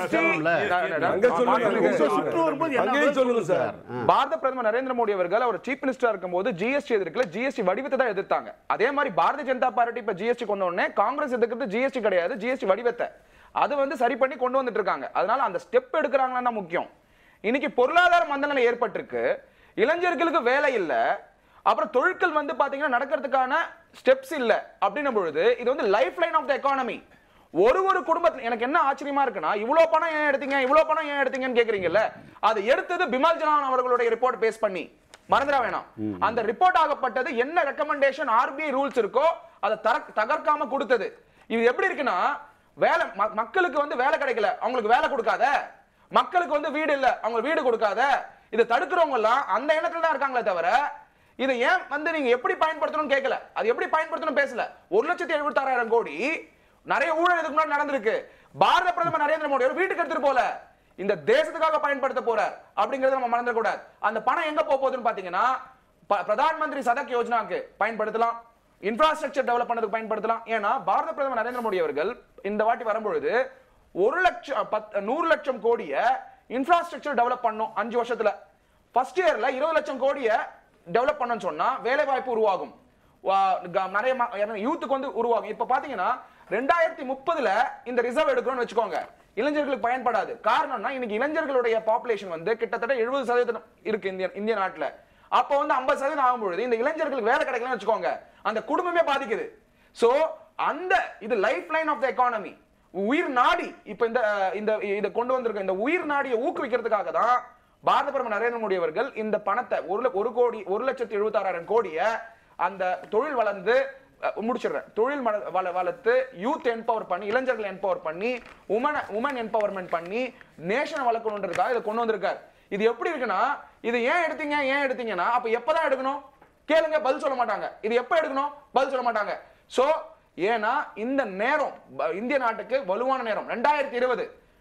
B: அங்க சொல்லுங்க, அங்க
A: சுற்று வரும்போது என்ன
B: அங்கேயும்
A: பதில்
B: சொல்லுங்க சார்
C: பாரத பிரதமர் நரேந்திர மோடி அவர்கள் அவர் சீஃப் மினிஸ்டரா இருக்கும்போது ஜிஎஸ்டி எதிர்க்கல ஜிஎஸ்டி வடிவத்தை தான் எதிர்த்தாங்க அதே மாதிரி பாரதிய ஜனதா பார்ட்டி இப்ப ஜிஎஸ்டி கொண்டு உடனே காங்கிரஸ் எதிர்க்கிறது ஜிஎஸ்டி கிடையாது ஜிஎஸ்டி வடிவத்தை அது வந்து சரி பண்ணி கொண்டு வந்துட்டு இருக்காங்க அதனால அந்த ஸ்டெப் எடுக்கிறாங்கன்னா தான் முக்கியம் இன்னைக்கு பொருளாதார மந்தநிலை ஏற்பட்டிருக்கு இளைஞர்களுக்கு வேலை இல்ல அப்புறம் தொழில்கள் வந்து பாத்தீங்கன்னா நடக்கிறதுக்கான ஸ்டெப்ஸ் இல்ல அப்படின்னும் பொழுது இது வந்து lifeline of the economy ஒரு ஒரு குடும்பத்துல எனக்கு என்ன ஆச்சரியமா இருக்குன்னா இவ்வளவு பணம் ஏன் எடுத்தீங்க இவ்வளவு பணம் ஏன் எடுத்தீங்கன்னு கேக்குறீங்கல்ல அது எடுத்தது பிமல் ஜனான் அவர்களுடைய ரிப்போர்ட் பேஸ் பண்ணி மறந்துட வேணாம் அந்த ரிப்போர்ட் ஆகப்பட்டது என்ன ரெக்கமெண்டேஷன் ஆர்பிஐ ரூல்ஸ் இருக்கோ அதை தர- தகர்க்காம கொடுத்தது இது எப்படி இருக்குன்னா வேலை ம- மக்களுக்கு வந்து வேலை கிடைக்கல அவங்களுக்கு வேலை கொடுக்காத மக்களுக்கு வந்து வீடு இல்ல அவங்க வீடு கொடுக்காத இதை தடுக்கிறவங்க எல்லாம் அந்த எண்ணத்துல தான் இருக்காங்களே தவிர இதை ஏன் வந்து நீங்க எப்படி பயன்படுத்தணும்னு கேட்கல அது எப்படி பயன்படுத்தணும் பேசல ஒரு லட்சத்தி எழுபத்தாறாயிரம் கோடி நிறைய ஊழல் இதுக்கு முன்னாடி நடந்திருக்கு பாரத பிரதமர் நரேந்திர மோடி ஒரு வீட்டுக்கு எடுத்துட்டு போல இந்த தேசத்துக்காக பயன்படுத்த போறார் அப்படிங்கறத நம்ம மறந்துடக்கூடாது அந்த பணம் எங்க போக போகுதுன்னு பாத்தீங்கன்னா ப- பிரதான் மந்திரி சதக் யோஜனாக்கு பயன்படுத்தலாம் இன்ஃப்ராஸ்ட்ரக்சர் டெவலப் பண்ணதுக்கு பயன்படுத்தலாம் ஏன்னா பாரத பிரதமர் நரேந்திர மோடி அவர்கள் இந்த வாட்டி வரும்பொழுது ஒரு லட்சம் பத்- நூறு லட்சம் கோடிய இன்ஃப்ராஸ்ட்ரக்சர் டெவலப் பண்ணும் அஞ்சு வருஷத்துல ஃபர்ஸ்ட் இயர்ல இருபது லட்சம் கோடிய டெவலப் பண்ணணும்னு சொன்னா வேலை வாய்ப்பு உருவாகும் வா- க- நிறைய யூத்துக்கு வந்து உருவாகும் இப்ப பாத்தீங்கன்னா ரெண்டாயிரத்தி முப்பதுல இந்த ரிசர்வ் எடுக்கணும்னு வச்சுக்கோங்க இளைஞர்களுக்கு பயன்படாது காரணம்னா இன்னைக்கு இளைஞர்களுடைய பாப்புலேஷன் வந்து கிட்டத்தட்ட எழுபது சதவீதம் இருக்கு இந்திய இந்திய நாட்டுல அப்ப வந்து ஐம்பது சதவீதம் ஆகும்பொழுது இந்த இளைஞர்களுக்கு வேலை கிடைக்கலன்னு வச்சுக்கோங்க அந்த குடும்பமே பாதிக்குது சோ அந்த இது lifeline of the economy உயிர் நாடி இப்ப இந்த இந்த இதை கொண்டு வந்திருக்க இந்த உயிர் நாடியை ஊக்குவிக்கிறதுக்காக தான் பாரத பிரதமர் நரேந்திர மோடி அவர்கள் இந்த பணத்தை ஒரு ல- ஒரு கோடி ஒரு லட்சத்தி எழுபத்தாறாயிரம் கோடிய அந்த தொழில் வளர்ந்து அஹ், முடிச்சிடுறேன் தொழில் மல- வள வளர்த்து யூத் என்பவர் பண்ணி இளைஞர்கள் என்பவர் பண்ணி உமன் உமன் என்பவர்மெண்ட் பண்ணி நேஷன் வளர்க்கணுன்றதுக்காக இதை கொண்டு வந்திருக்காரு இது எப்படி இருக்குன்னா இது ஏன் எடுத்தீங்க ஏன் எடுத்தீங்கன்னா அப்ப எப்பதான் எடுக்கணும் கேளுங்க பதில் சொல்ல மாட்டாங்க இது எப்ப எடுக்கணும் பதில் சொல்ல மாட்டாங்க சோ ஏன்னா இந்த நேரம் ப- இந்திய நாட்டுக்கு வலுவான நேரம் ரெண்டாயிரத்தி இருபது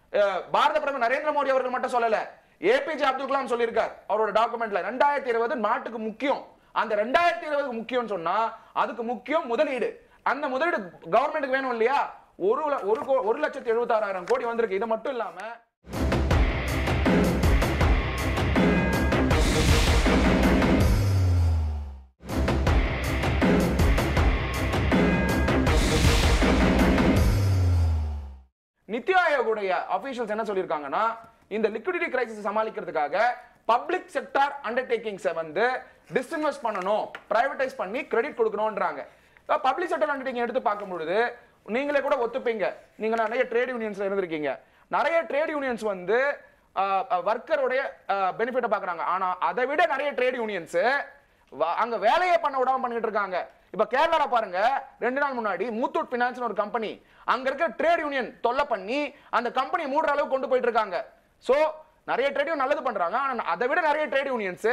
C: பாரத பிரதமர் நரேந்திர மோடி அவர்கள் மட்டும் சொல்லல ஏபிஜே அப்துல் கலாம் சொல்லியிருக்கார் அவரோட டாக்குமெண்ட்ல ரெண்டாயிரத்தி இருபது நாட்டுக்கு முக்கியம் அந்த ரெண்டாயிரத்தி இருபதுக்கு முக்கியம் சொன்னா அதுக்கு முக்கியம் முதலீடு அந்த முதலீடு கவர்மெண்ட்டுக்கு வேணும் இல்லையா ஒரு ல- ஒரு கோ- ஒரு லட்சத்தி எழுபத்தாறாயிரம் கோடி வந்திருக்கு இது மட்டும் இல்லாம நித்தி ஆயோகுடைய அபிஷியல்ஸ் என்ன சொல்லியிருக்காங்கன்னா இந்த லிக்விடிட்டி கிரைசிஸ் சமாளிக்கிறதுக்காக பப்ளிக் செக்டார் அண்டர்டேக்கிங்ஸை வந்து டிஸ்இன்வெஸ்ட் பண்ணணும் பிரைவேடைஸ் பண்ணி கிரெடிட் கொடுக்கணும்ன்றாங்க பப்ளிக் செக்டர் அண்டர்டேக்கிங் எடுத்து பார்க்கும் பொழுது நீங்களே கூட ஒத்துப்பீங்க நீங்க நிறைய ட்ரேட் யூனியன்ஸ்ல இருந்திருக்கீங்க நிறைய ட்ரேட் யூனியன்ஸ் வந்து ஒர்க்கருடைய பெனிஃபிட்டை பார்க்கறாங்க ஆனா அதை விட நிறைய ட்ரேட் யூனியன்ஸ் வ- அங்க வேலையே பண்ண விடாம பண்ணிட்டு இருக்காங்க இப்ப கேரளால பாருங்க ரெண்டு நாள் முன்னாடி மூத்தூட் பினான்ஸ் ஒரு கம்பெனி அங்க இருக்க ட்ரேட் யூனியன் தொல்லை பண்ணி அந்த கம்பெனி மூடுற அளவுக்கு கொண்டு போயிட்டு இருக்காங்க சோ நிறைய ட்ரேட் யூனியன் நல்லது பண்றாங்க ஆனா அதை விட நிறைய ட்ரேட் யூனியன்ஸ்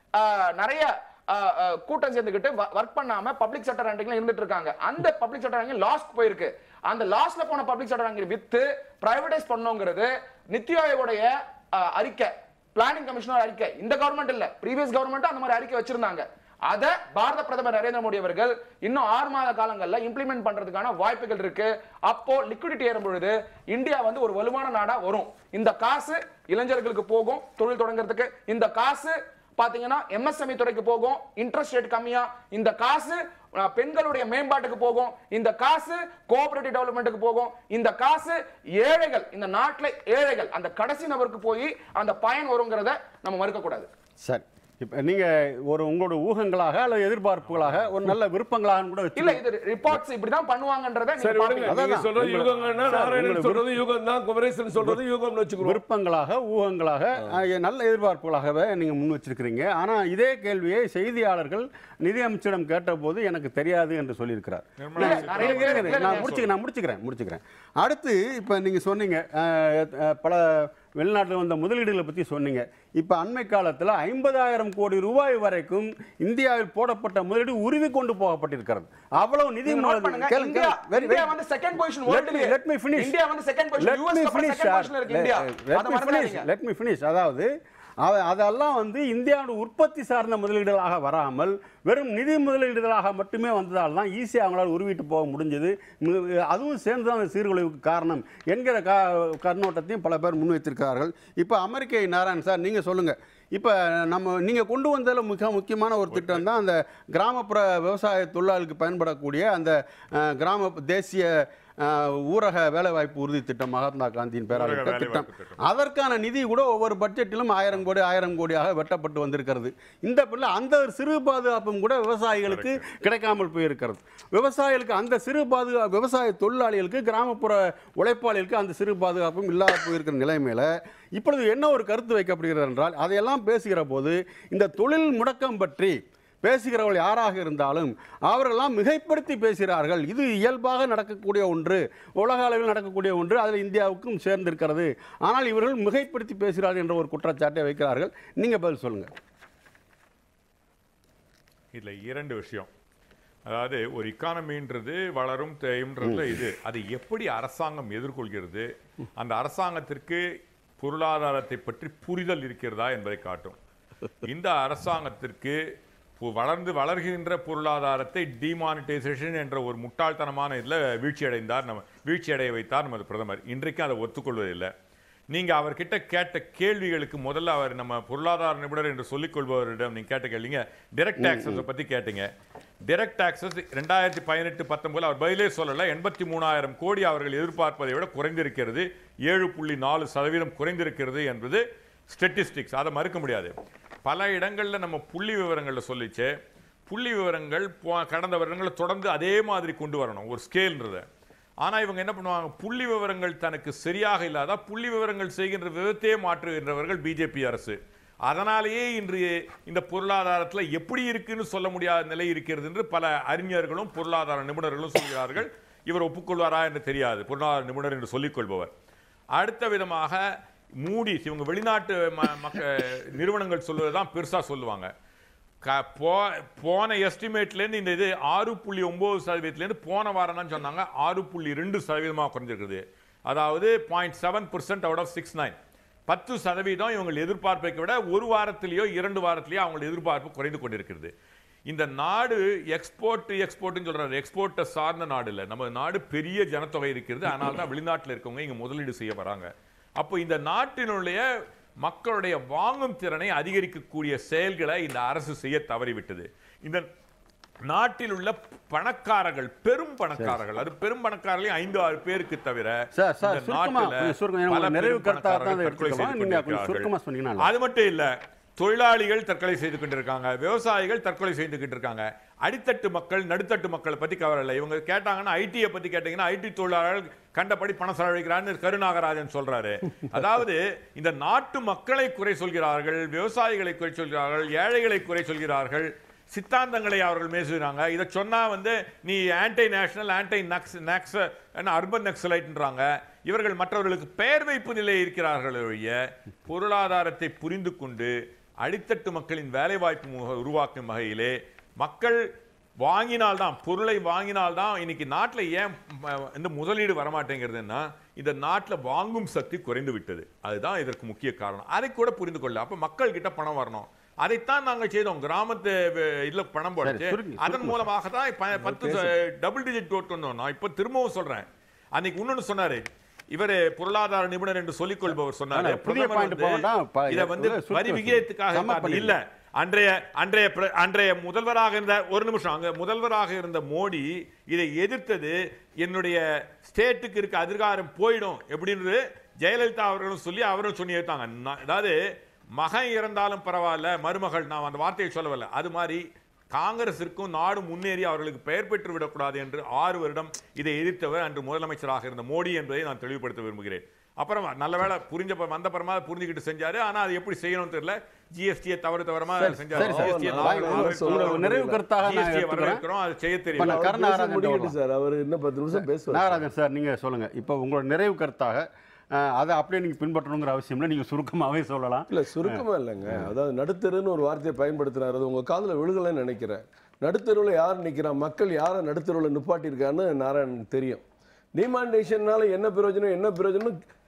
C: நிறைய ஆஹ், ஆஹ், கூட்டம் சேர்ந்துக்கிட்டு ஒர்க் பண்ணாம பப்ளிக் செக்டர் ரேங்கிங்ல இருந்துட்டு இருக்காங்க அந்த பப்ளிக் செக்டர் ரேங்கிங் லாஸ்க்கு போயிருக்கு அந்த லாஸ்ல போன பப்ளிக் செக்டர் ரேங்கிங் வித்து பிரைவேடைஸ் பண்ணோங்கிறது நித்தி ஆயோடைய ஆஹ், அறிக்கை பிளானிங் கமிஷனர் அறிக்கை இந்த கவர்மெண்ட் இல்ல ப்ரீவியஸ் கவர்மெண்ட் அந்த மாதிரி அறிக்கை வச்சிருந்தாங்க அத பாரத பிரதமர் நரேந்திர மோடி அவர்கள் இன்னும் ஆறு மாத காலங்கள்ல இம்ப்ளிமெண்ட் பண்றதுக்கான வாய்ப்புகள் இருக்கு அப்போ லிக்விடிட்டி ஏறும் பொழுது இந்தியா வந்து ஒரு வலுவான நாடா வரும் இந்த காசு இளைஞர்களுக்கு போகும் தொழில் தொடங்குறதுக்கு இந்த காசு பாத்தீங்கன்னா எம்எஸ்எம்இ துறைக்கு போகும் இன்ட்ரெஸ்ட் ரேட் கம்மியா இந்த காசு அஹ், பெண்களுடைய மேம்பாட்டுக்கு போகும் இந்த காசு கோஆபரேட்டிவ் டெவலப்மெண்ட்டுக்கு போகும் இந்த காசு ஏழைகள் இந்த நாட்டுல ஏழைகள் அந்த கடைசி நபருக்கு போய் அந்த பயன் வருங்கிறத நம்ம மறுக்க கூடாது
A: சரி இப்போ நீங்கள் ஒரு உங்களோட ஊகங்களாக அல்லது எதிர்பார்ப்புகளாக ஒரு நல்ல விருப்பங்களாக கூட
C: இல்ல
A: வச்சு
C: இது ரிப்போர்ட்ஸ் இப்படிதான் பண்ணுவாங்கன்றத நீங்க
B: சரி விடுங்க
C: பாப்பீங்க.
A: அதான்
B: நீங்க சொல்றது
A: உங்களை-
B: யூகம்னா
A: சார்,
B: நாராயணன்
A: உங்களை
B: சொல்றது யூகம் தான் குமரேசன் சொல்றது யூகம்னு வச்சுக்கிறோம்
A: விருப்பங்களாக ஊகங்களாக அஹ், நல்ல எதிர்பார்ப்புகளாகவே நீங்கள் முன் வச்சிருக்கிறீங்க ஆனால் இதே கேள்வியை செய்தியாளர்கள் நிதியமைச்சரிடம் கேட்டபோது எனக்கு தெரியாது என்று சொல்லியிருக்கிறார்
D: நிர்மலா
A: நான்
C: நிறைய
A: இருங்க,
C: பேர்
A: இருங்க, நான் முடிச்சுக்கிறேன் நான் முடிச்சுக்கிறேன் முடிச்சுக்கிறேன் அடுத்து இப்போ நீங்கள் சொன்னீங்க அஹ், அஹ், பல வெளிநாட்டில் வந்த முதலீடுகளை பற்றி சொன்னீங்க இப்போ அண்மை காலத்தில் ஐம்பதாயிரம் கோடி ரூபாய் வரைக்கும் இந்தியாவில் போடப்பட்ட முதலீடு உருவி கொண்டு போகப்பட்டிருக்கிறது அவ்வளவு நிதி
C: நீங்க note பண்ணுங்க,
A: கேளுங்க,
C: இந்தியா
A: கேளுங்க. Very-
C: இந்தியா
A: very-
C: வந்து second position
A: Let
C: world
A: me-
C: லயே.
A: let me finish.
C: இந்தியா வந்து second position,
A: Let
C: US
A: me
C: க்கு அப்புறம்
A: finish,
C: second
A: sir.
C: position ல இருக்கு
A: Let-
C: இந்தியா.
A: let
C: அதை
A: me finish.
C: மறந்துடாதீங்க.
A: Let me finish. அதாவது அவ- அதெல்லாம் வந்து இந்தியாவோட உற்பத்தி சார்ந்த முதலீடுகளாக வராமல் வெறும் நிதி முதலீடுகளாக மட்டுமே வந்ததால் தான் ஈஸியாக அவங்களால உருவிட்டு போக முடிஞ்சது அதுவும் சேர்ந்து தான் அந்த சீர்குலைவுக்கு காரணம் என்கிற கா கண்ணோட்டத்தையும் பல பேர் முன்வைத்திருக்கிறார்கள் இப்போ அமெரிக்க நாராயண் சார் நீங்கள் சொல்லுங்கள் இப்போ நம்ம நீங்கள் கொண்டு வந்ததில் மிக முக்கியமான ஒரு திட்டம் தான் அந்த கிராமப்புற விவசாய தொழிலாளர்களுக்கு பயன்படக்கூடிய அந்த அஹ், கிராம தேசிய அஹ், ஊரக வேலைவாய்ப்பு உறுதி திட்டம் மகாத்மா காந்தியின் பேரால்
D: ஊரக
A: திட்டம்
D: வேலைவாய்ப்பு திட்டம்.
A: அதற்கான நிதி கூட ஒவ்வொரு பட்ஜெட்டிலும் ஆயிரம் கோடி ஆயிரம் கோடியாக வெட்டப்பட்டு வந்திருக்கிறது இந்த பிள்ளை அந்த ஒரு சிறு பாதுகாப்பும் கூட விவசாயிகளுக்கு கிடைக்காமல் போயிருக்கிறது விவசாயிகளுக்கு அந்த சிறு பாதுகா விவசாய தொழிலாளிகளுக்கு கிராமப்புற உழைப்பாளிகளுக்கு அந்த சிறு பாதுகாப்பும் இல்லாத போயிருக்கிற நிலைமையில இப்பொழுது என்ன ஒரு கருத்து வைக்கப்படுகிறது என்றால் அதையெல்லாம் பேசுகிற போது இந்த தொழில் முடக்கம் பற்றி பேசுகிறவர்கள் யாராக இருந்தாலும் அவர்களெல்லாம் மிகைப்படுத்தி பேசுகிறார்கள் இது இயல்பாக நடக்கக்கூடிய ஒன்று உலக அளவில் நடக்கக்கூடிய ஒன்று அதில் இந்தியாவுக்கும் சேர்ந்திருக்கிறது ஆனால் இவர்கள் மிகைப்படுத்தி பேசுகிறார்கள் என்ற ஒரு குற்றச்சாட்டை வைக்கிறார்கள் நீங்கள் பதில் சொல்லுங்கள்
D: இதுல இரண்டு விஷயம் அதாவது ஒரு இக்கானமின்றது வளரும் தேயும்ன்றதுல இது அது எப்படி அரசாங்கம் எதிர்கொள்கிறது அந்த அரசாங்கத்திற்கு பொருளாதாரத்தை பற்றி புரிதல் இருக்கிறதா என்பதை காட்டும் இந்த அரசாங்கத்திற்கு பு- வளர்ந்து வளர்கின்ற பொருளாதாரத்தை டிமானிட்டைசேஷன் என்ற ஒரு முட்டாள்தனமான இதில் வீழ்ச்சி அடைந்தார் நம்ம வீழ்ச்சி அடைய வைத்தார் நமது பிரதமர் இன்றைக்கும் அதை ஒத்துக்கொள்வதில்லை நீங்க அவர்கிட்ட கேட்ட கேள்விகளுக்கு முதல்ல அவர் நம்ம பொருளாதார நிபுணர் என்று சொல்லிக் கொள்பவரிடம் நீங்க கேட்ட கேள்விங்க டைரக்ட் டாக்ஸஸ் பத்தி கேட்டீங்க டைரக்ட் டாக்ஸஸ் ரெண்டாயிரத்தி பதினெட்டு பத்தொன்பதுல அவர் பதிலே சொல்லல எண்பத்தி மூணாயிரம் கோடி அவர்கள் எதிர்பார்ப்பதை விட குறைந்திருக்கிறது ஏழு புள்ளி நாலு சதவீதம் குறைந்திருக்கிறது என்பது ஸ்டெட்டிஸ்டிக்ஸ் அதை மறுக்க முடியாது பல இடங்கள்ல நம்ம புள்ளி விவரங்கள்ல சொல்லிச்சு புள்ளி விவரங்கள் போ- கடந்த வருடங்களை தொடர்ந்து அதே மாதிரி கொண்டு வரணும் ஒரு ஸ்கேல்ன்றதை ஆனா இவங்க என்ன பண்ணுவாங்க புள்ளி விவரங்கள் தனக்கு சரியாக இல்லாத புள்ளி விவரங்கள் செய்கின்ற விதத்தையே மாற்றுகின்றவர்கள் பிஜேபி அரசு அதனாலேயே இன்று இந்த பொருளாதாரத்துல எப்படி இருக்குன்னு சொல்ல முடியாத நிலை இருக்கிறது என்று பல அறிஞர்களும் பொருளாதார நிபுணர்களும் சொல்கிறார்கள் இவர் ஒப்புக்கொள்வாரா என்று தெரியாது பொருளாதார நிபுணர் என்று சொல்லிக் கொள்பவர் அடுத்த விதமாக மூடிஸ் இவங்க வெளிநாட்டு ம- மக்க நிறுவனங்கள் சொல்வதுதான் பெருசா சொல்லுவாங்க க- போ- போன எஸ்டிமேட்லேருந்து இந்த இது ஆறு புள்ளி ஒம்பது சதவீதத்துலேருந்து போன வாரம் தான் சொன்னாங்க ஆறு புள்ளி ரெண்டு சதவீதமாக குறைஞ்சிருக்குது அதாவது point seven percent out of six nine பத்து சதவீதம் இவங்க எதிர்பார்ப்பை விட ஒரு வாரத்திலேயோ இரண்டு வாரத்திலேயோ அவங்க எதிர்பார்ப்பு குறைந்து கொண்டிருக்கிறது இந்த நாடு எக்ஸ்போர்ட் எக்ஸ்போர்ட்னு சொல்றாரு எக்ஸ்போர்ட்டை சார்ந்த நாடு இல்லை நம்ம நாடு பெரிய ஜனத்தொகை இருக்கிறது அதனால தான் வெளிநாட்டில் இருக்கவங்க இங்க முதலீடு செய்ய வராங்க அப்போ இந்த நாட்டினுடைய மக்களுடைய வாங்கும் திறனை அதிகரிக்கக்கூடிய செயல்களை இந்த அரசு செய்ய தவறிவிட்டது இந்த நாட்டில் உள்ள பணக்காரர்கள் பெரும் பணக்காரர்கள் அது பெரும் பணக்காரர்களே ஐந்து ஆறு பேருக்கு தவிர
A: சார், சார்,
D: இந்த
A: சுருக்கமா,
D: நாட்டுல
A: கொஞ்சம் சுருக்கமா, ஏன்னா
D: பல
A: உங்க நிறைவு
D: பெரும்
A: கருத்தாக தான் அதை
D: பணக்காரர்கள் தற்கொலை
A: எடுத்துக்கலாம்.
D: செய்து
A: நீங்க கொஞ்சம்
D: கொண்டிருக்கிறார்கள்.
A: சுருக்கமா சொன்னீங்கன்னா நல்லா
D: அது மட்டும் இல்ல தொழிலாளிகள் தற்கொலை செய்து கொண்டிருக்காங்க விவசாயிகள் தற்கொலை செய்துக்கிட்டு இருக்காங்க அடித்தட்டு மக்கள் நடுத்தட்டு மக்களை பத்தி கவலை இல்லை இவங்க கேட்டாங்கன்னா ஐடியை பத்தி கேட்டீங்கன்னா ஐடி தொழிலாளர்கள் கண்டபடி பணம் செலவழிக்கிறான்னு கருநாகராஜன் சொல்றாரு அதாவது இந்த நாட்டு மக்களை குறை சொல்கிறார்கள் விவசாயிகளை குறை சொல்கிறார்கள் ஏழைகளை குறை சொல்கிறார்கள் சித்தாந்தங்களை அவர்கள் பேசுகிறாங்க இதை சொன்னா வந்து நீ ஆன்டி நேஷனல் ஆன்டி நக்ஸ் நக்ஸ் அர்பன் நக்சலைட்ன்றாங்க இவர்கள் மற்றவர்களுக்கு பெயர் வைப்பு நிலை இருக்கிறார்கள் ஒழிய பொருளாதாரத்தை புரிந்து கொண்டு அடித்தட்டு மக்களின் வேலைவாய்ப்பு மு- உருவாக்கும் வகையிலே மக்கள் வாங்கினால்தான் பொருளை வாங்கினால்தான் இன்னைக்கு நாட்டில் ஏன் ம- இந்த முதலீடு வரமாட்டேங்கிறதுன்னா இந்த நாட்டில் வாங்கும் சக்தி குறைந்து விட்டது அதுதான் இதற்கு முக்கிய காரணம் அதை கூட புரிந்து கொள்ள அப்ப மக்கள் கிட்ட பணம் வரணும் அதைத்தான் நாங்கள் செய்தோம் கிராமத்து வ- இதுல பணம் போடுச்சு
A: சுருக்கி-
D: அதன் மூலமாக தான் இப்ப பத்து டபுள் டிஜிட் டோட் கொண்டு வந்தோம் நான் இப்ப திரும்பவும் சொல்றேன் அன்னைக்கு இன்னொன்னு சொன்னாரு இவரு பொருளாதார நிபுணர் என்று சொல்லிக் கொள்பவர் சொன்னாரு
A: ஆனா, புதிய
D: பிரதமர்
A: point
D: வந்து
A: போக வேண்டாம். ப-
D: இதை வந்து
A: இதை சுருக்க
D: வரி
A: சொல்லு.
D: விகிதத்துக்காக
A: சம
D: தான் இல்ல அன்றைய அன்றைய பிர- அன்றைய முதல்வராக இருந்த ஒரு நிமிஷம் அங்க முதல்வராக இருந்த மோடி இதை எதிர்த்தது என்னுடைய ஸ்டேட்டுக்கு இருக்க அதிகாரம் போயிடும் எப்படின்றது ஜெயலலிதா அவர்களும் சொல்லி அவரும் சொல்லி எடுத்தாங்க நான் அதாவது மகன் இறந்தாலும் பரவாயில்ல மருமகள் நான் அந்த வார்த்தையை சொல்லவில்லை அது மாதிரி காங்கிரசிற்கும் நாடு முன்னேறி அவர்களுக்கு பெயர் பெற்று விடக்கூடாது என்று ஆறு வருடம் இதை எதிர்த்தவர் அன்று முதலமைச்சராக இருந்த மோடி என்பதை நான் தெளிவுபடுத்த விரும்புகிறேன் அப்புறம் நல்ல வேளை புரிஞ்ச வந்த பரமா புரிஞ்சுக்கிட்டு செஞ்சாரு ஆனா அது எப்படி செய்யணும்னு தெரியல ஜிஎஸ்டியை தவறு தவறமா செஞ்சாரு
A: சரி, சரி.
D: GST யை
B: நான்
D: நாங்கள்
B: என்ன
D: வரவேற்கிறோம்.
B: சொல்ல
A: ஒரு நிறைவு கருத்தாக நான்
D: GST யை
A: எடுத்துக்கிறேன்
D: வரவேற்கிறோம் அது செய்ய
A: இப்ப
D: தெரியும்
A: நான்
B: அவர்
A: கருணாகரன்
B: பேசி
A: கிட்ட
B: முடிக்கட்டும்
A: வருவோம்.
B: சார் அவர் இன்னும் பத்து நிமிஷம் பேசுவார்
A: நாகராஜன் சார் நீங்கள் சொல்லுங்கள் இப்போ உங்களோட நிறைவு கருத்தாக அஹ், அதை அப்படியே நீங்கள் பின்பற்றணுங்கிற அவசியம் இல்லை நீங்கள் சுருக்கமாகவே சொல்லலாம்
B: இல்ல சுருக்கமா இல்லைங்க அதாவது நடுத்தருன்னு ஒரு வார்த்தையை பயன்படுத்துறாரு அது உங்க காதுல விழுகலைன்னு நினைக்கிறேன் நடுத்தருவில் யார் நிக்கிறா மக்கள் யாரை நடுத்தருவில் நிப்பாட்டியிருக்கான்னு நாராயணனுக்கு தெரியும் டிமாண்டேஷன்னால என்ன பிரயோஜனம் என்ன பிரயோஜனம்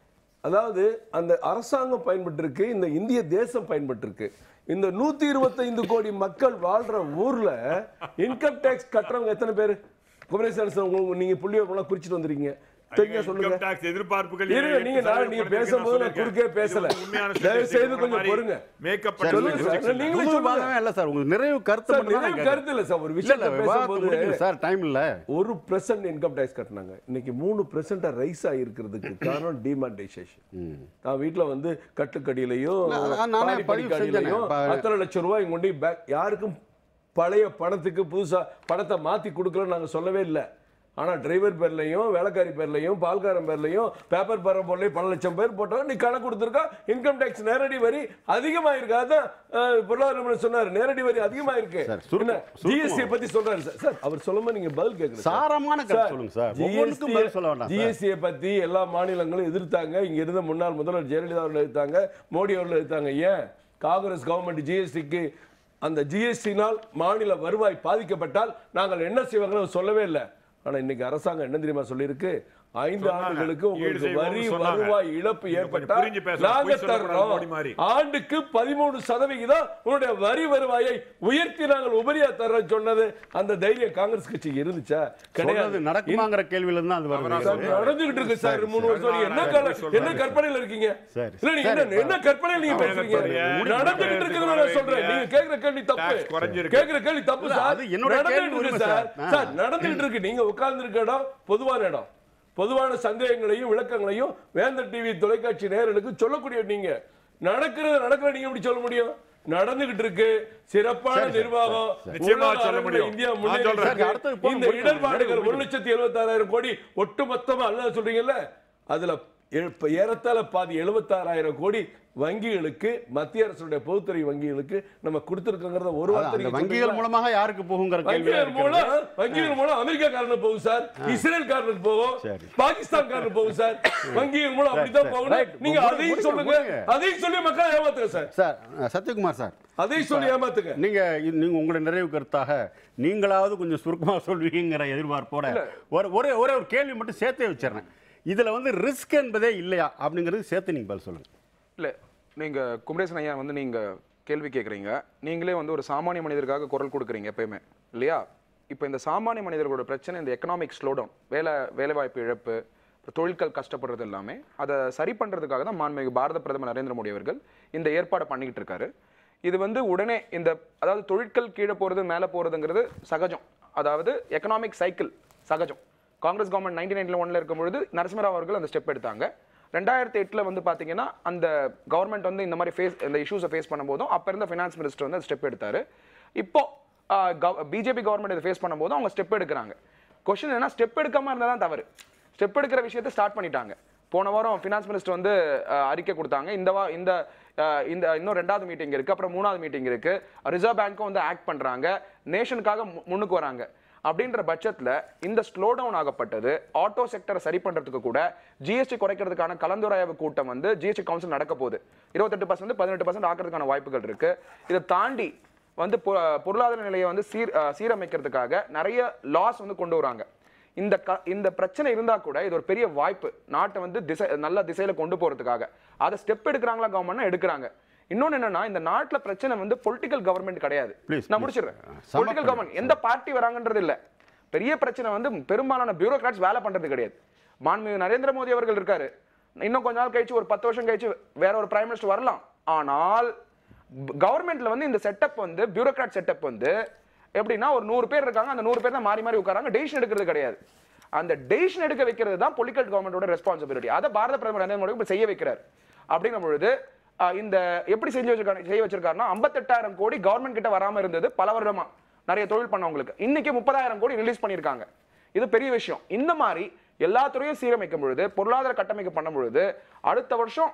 B: அதாவது அந்த அரசாங்கம் பயன்பட்டிருக்கு இந்த இந்திய தேசம் பயன்பட்டிருக்கு இந்த நூத்தி இருபத்தைந்து கோடி மக்கள் வாழ்ற ஊர்ல இன்கம் டேக்ஸ் கட்டுறவங்க எத்தனை பேர் குமரேசன் சார் உங்களுக்கு நீங்க புள்ளி குறிச்சிட்டு வந்திருக்கீங்க தெரிஞ்சா சொல்லுங்க
D: Income tax எதிர்பார்ப்புகள்
B: இருங்க, நீங்க நான் நீங்க பேசும்போது நான் குறுக்கே பேசல தயவு செய்து கொஞ்சம் பொறுங்க
D: மேக்கப்
B: சொல்லுங்க சார். நீங்களே
A: புது
B: சொல்லுங்க.
A: வாதமே இல்ல சார் உங்க நிறைவு கருத்து
B: சார்,
A: மட்டும் தான்
B: நிறைவு
A: நான்
B: கருத்து இல்ல சார் ஒரு
A: இல்ல, இல்ல,
B: விஷயத்தை
A: விவாதத்தை
B: பேசும்போது
A: முடிக்கணும் சார் டைம் இல்ல
B: ஒரு பெர்சன்ட் இன்கம் டேக்ஸ் கட்டினாங்க இன்னைக்கு மூணு பெர்சென்டா ரைஸ் ஆகிருக்கிறதுக்கு காரணம் டிமானிட்டைசேஷன் நான் வீட்ல வந்து கட்டுக்கடியிலையும்
A: இல்ல, அதான் நானே
B: பாடி
A: பதிவு
B: படிக்கடியிலையும்
A: செஞ்சேனே. ப-
B: அத்தனை லட்சம் ரூபாய் கொண்டு பேக் யாருக்கும் பழைய பணத்துக்கு புதுசா பணத்தை மாத்தி கொடுக்கலன்னு நாங்க சொல்லவே இல்லை ஆனா டிரைவர் பேர்லயும் வேலைக்காரி பேர்லயும் பால்காரன் பேர்லயும் பேப்பர் பேர போர்லயும் பல லட்சம் பேர் போட்டா நீ கணக்கு கொடுத்துருக்கா இன்கம் டேக்ஸ் நேரடி வரி அதிகமாயிருக்கு அதான் அஹ், பொருளாதார நிபுணர் சொன்னாரு நேரடி வரி அதிகமாயிருக்கு
A: சார், சுருக்கம்,
B: என்ன
A: சுருக்கமா.
B: ஜிஎஸ்டி பத்தி சொல்றாரு சார் சார் அவர் சொல்லும்போது நீங்க பதில் கேட்கணும் சார்.
A: சாரமான கருத்து சொல்லுங்க சார் ஒவ்வொன்றுக்கும் பதில் சொல்ல வேண்டாம் சார்.
B: ஜிஎஸ்டியை பத்தி எல்லா மாநிலங்களும் எதிர்த்தாங்க இங்க இருந்த முன்னாள் முதல்வர் ஜெயலலிதா அவர்கள் எதிர்த்தாங்க மோடி அவர்கள் எதிர்த்தாங்க ஏன் காங்கிரஸ் கவர்மெண்ட் ஜிஎஸ்டிக்கு அந்த ஜிஎஸ்டினால் மாநில வருவாய் பாதிக்கப்பட்டால் நாங்கள் என்ன செய்வாங்கன்னு சொல்லவே இல்லை ஆனா இன்னைக்கு அரசாங்கம் என்ன தெரியுமா சொல்லியிருக்கு ஐந்து
D: சொன்னாங்க.
B: ஆண்டுகளுக்கு
D: ஈடு
B: உங்களுக்கு
D: செய்வோம்னு
B: வரி
D: சொன்னாங்க.
B: வருவாய் இழப்பு
D: நீங்க கொஞ்சம்
B: ஏற்பட்டால்
D: புரிஞ்சு பேசணும்.
B: நாங்க
D: பொய் சொல்லக்கூடாது மோடி
B: தர்றோம்
D: மாதிரி.
B: ஆண்டுக்கு பதிமூணு சதவிகிதம் உன்னுடைய வரி வருவாயை உயர்த்தி நாங்கள் உபரியா தர்றோம் சொன்னது அந்த தைரியம் காங்கிரஸ் கட்சிக்கு இருந்துச்சா
A: சொல்றது
B: கிடையாது
A: நடக்குமாங்கிற கேள்வியில இருந்து அது வருது
B: சார், நடந்துகிட்டு இருக்கு சார்
A: சரி,
B: மூணு வருஷம் நீங்க என்ன
D: சரி,
B: கல-
D: சொல்றாரு.
B: என்ன கற்பனையில இருக்கீங்க
A: சரி,
B: இல்ல நீங்க
A: சரி,
B: என்ன என்ன கற்பனையில நீங்க
D: அவர்
B: பேசுறீங்க
D: என்ன
B: நடந்துகிட்டு இருக்குன்னு நான் சொல்றேன் நீங்க கேக்குற கேள்வி தப்பு
D: Tax குறைஞ்சிருக்கு.
B: கேக்குற கேள்வி தப்பு
A: இல்ல,
B: சார்
A: அது என்னோட
B: நடந்துகிட்டு
A: கேள்வி
B: இருக்கு
A: உரிமை
B: சார்
A: சார்.
B: சார் நடந்துகிட்டு இருக்கு நீங்க உட்கார்ந்து இருக்க இடம் பொதுவான இடம் பொதுவான சந்தேகங்களையும் விளக்கங்களையும் வேந்தர் டிவி தொலைக்காட்சி நேயர்களுக்கு சொல்லக்கூடிய நீங்க நடக்கிறது நடக்கிற நீங்க எப்படி சொல்ல முடியும் நடந்துகிட்டு இருக்கு சிறப்பான
A: சரி, சரி,
B: நிர்வாகம்
D: நிச்சயமா
B: உலக
D: சொல்ல
B: அளவுல
D: முடியும்.
B: இந்தியா
D: நான்
B: முன்னேறி
D: சொல்றேன்.
B: இருக்கு.
A: சரி, அடுத்தது போங்க,
B: இந்த
A: போங்க.
B: இடர்பாடுகள் ஒரு
A: போங்க.
B: லட்சத்தி எழுபத்தாறாயிரம் கோடி ஒட்டு மொத்தமா அல்ல சொல்றீங்கல்ல அதுல ஏ- இப்ப ஏறத்தாழ பாதி எழுபத்தாறாயிரம் கோடி வங்கிகளுக்கு மத்திய அரசுடைய பொதுத்துறை வங்கிகளுக்கு நம்ம கொடுத்திருக்கோங்கிறத ஒரு
A: அதான்,
B: வார்த்தை
A: அந்த
B: நீங்க
A: வங்கிகள்
B: சொல்றீங்களா?
A: மூலமாக யாருக்கு போகுங்கிற கேள்வி
B: வங்கிகள் மூலம் வங்கிகள் மூலம் அமெரிக்கா காரனுக்கு போகும் சார் இஸ்ரேல் காரனுக்கு போகும்
A: சரி.
B: பாகிஸ்தான் காரனுக்கு போகும் சார் வங்கிகள் மூலம் அப்படிதான்
A: சரி.
B: போகணும்
A: Right.
B: நீங்க
A: முடிங்க,
B: அதையும்
A: முடிங்க,
B: சொல்லுங்க
A: முடிங்க.
B: அதையும் சொல்லி மக்களை ஏமாத்துங்க சார்
A: சார் அஹ், சத்யகுமார் சார்
B: அதையும் சொல்லி ஏமாத்துங்க
A: நீங்க இது- நீங்க உங்களுடைய நிறைவு கருத்தாக நீங்களாவது கொஞ்சம் சுருக்கமா சொல்வீங்கிற எதிர்பார்ப்போட ஒரு ஒரே ஒரே ஒரு கேள்வி மட்டும் சேர்த்தே வச்சிடுறேன் இதுல வந்து ரிஸ்க் என்பதே இல்லையா அப்படிங்கிறது சேர்த்து நீங்க பதில் சொல்லுங்க
C: இல்ல நீங்க குமரேசன் ஐயா வந்து நீங்க கேள்வி கேக்குறீங்க நீங்களே வந்து ஒரு சாமானிய மனிதருக்காக குரல் கொடுக்குறீங்க எப்பயுமே இல்லையா இப்போ இந்த சாமானிய மனிதர்களோட பிரச்சனை இந்த எக்கனாமிக் ஸ்லோடவுன் வேலை வேலைவாய்ப்பு இழப்பு அப்புறம் தொழில்கள் கஷ்டப்படுறது எல்லாமே அதை சரி பண்றதுக்காக தான் மாண்புமிகு பாரத பிரதமர் நரேந்திர மோடி அவர்கள் இந்த ஏற்பாடை பண்ணிக்கிட்டு இருக்காரு இது வந்து உடனே இந்த அதாவது தொழிற்கள் கீழே போறது மேலே போறதுங்கிறது சகஜம் அதாவது எக்கனாமிக் சைக்கிள் சகஜம் காங்கிரஸ் கவர்மெண்ட் நைன்டீன் நைன்டி ஒன்ல இருக்கும் பொழுது நரசிம்மராவ் அவர்கள் அந்த ஸ்டெப் எடுத்தாங்க ரெண்டாயிரத்தி எட்டுல வந்து பாத்தீங்கன்னா அந்த கவர்மெண்ட் வந்து இந்த மாதிரி ஃபேஸ் இந்த இஷ்யூஸை ஃபேஸ் பண்ணும்போதும் அப்ப இருந்த ஃபினான்ஸ் மினிஸ்டர் வந்து ஸ்டெப் எடுத்தாரு இப்போ பிஜேபி கவர்மெண்ட் இதை ஃபேஸ் பண்ணும்போது அவங்க ஸ்டெப் எடுக்கிறாங்க கொஸ்டின் என்ன ஸ்டெப் எடுக்காம இருந்தா தான் தவறு ஸ்டெப் எடுக்கிற விஷயத்தை ஸ்டார்ட் பண்ணிட்டாங்க போன வாரம் ஃபினான்ஸ் மினிஸ்டர் வந்து அஹ், அறிக்கை கொடுத்தாங்க இந்த வா இந்த அஹ், இந்த இன்னும் ரெண்டாவது மீட்டிங் இருக்கு அப்புறம் மூணாவது மீட்டிங் இருக்கு ரிசர்வ் பேங்க்கும் வந்து ஆக்ட் பண்றாங்க நேஷனுக்காக மு- முன்னுக்கு வராங்க அப்படின்ற பட்சத்துல இந்த ஸ்லோ டவுன் ஆகப்பட்டது ஆட்டோ செக்டரை சரி பண்றதுக்கு கூட ஜிஎஸ்டி குறைக்கிறதுக்கான கலந்துரையாய்வு கூட்டம் வந்து ஜிஎஸ்டி கவுன்சில் நடக்க போகுது இருபத்தெட்டு பர்சன்ட் பதினெட்டு பர்சன்ட் ஆக்கிறதுக்கான வாய்ப்புகள் இருக்கு இதை தாண்டி வந்து பொ- பொருளாதார நிலையை வந்து சீர் அஹ், சீரமைக்கிறதுக்காக நிறைய லாஸ் வந்து கொண்டு வராங்க இந்த க இந்த பிரச்சனை இருந்தா கூட இது ஒரு பெரிய வாய்ப்பு நாட்டை வந்து திசை நல்ல திசையில கொண்டு போறதுக்காக அதை ஸ்டெப் எடுக்கிறாங்களா கவர்மெண்ட் எடுக்கிறாங்க இன்னொன்னு என்னன்னா இந்த நாட்டுல பிரச்சனை வந்து பொலிட்டிக்கல் கவர்மெண்ட் கிடையாது
A: Please,
C: நான்
A: please.
C: முடிச்சிடுறேன்
A: சம
C: பொலிட்டிக்கல் கவர்மெண்ட் எந்த பார்ட்டி வராங்கன்றது இல்ல பெரிய பிரச்சனை வந்து பெரும்பாலான பியூரோக்ராட்ஸ் வேலை பண்றது கிடையாது மாண்புமிகு நரேந்திர மோடி அவர்கள் இருக்காரு இன்னும் கொஞ்ச நாள் கழிச்சு ஒரு பத்து வருஷம் கழிச்சு வேற ஒரு பிரைம் மினிஸ்டர் வரலாம் ஆனால் கவர்மெண்ட்ல வந்து இந்த செட்டப் வந்து பியூரோக்ராட் செட்டப் வந்து எப்படின்னா ஒரு நூறு பேர் இருக்காங்க அந்த நூறு பேர் தான் மாறி மாறி உட்காராங்க டெசிஷன் எடுக்கிறது கிடையாது அந்த டெசிஷன் எடுக்க வைக்கிறது தான் பொலிட்டிக்கல் கவர்மெண்டோட ரெஸ்பான்சிபிலிட்டி அதை பாரத பிரதமர் நரேந்திர மோடி இப்ப செய்ய வைக்கிறார் அப்படிங்கும் பொழுது அஹ், இந்த எப்படி செஞ்சு வச்சிருக்காங்க செய்ய வச்சிருக்காருன்னா ஐம்பத்தெட்டாயிரம் கோடி கவர்மெண்ட் கிட்ட வராம இருந்தது பல வருடமா நிறைய தொழில் பண்ணவங்களுக்கு இன்னைக்கு முப்பதாயிரம் கோடி ரிலீஸ் பண்ணியிருக்காங்க இது பெரிய விஷயம் இந்த மாதிரி எல்லா துறையும் சீரமைக்கும் பொழுது பொருளாதார கட்டமைப்பு பண்ணும் பொழுது அடுத்த வருஷம்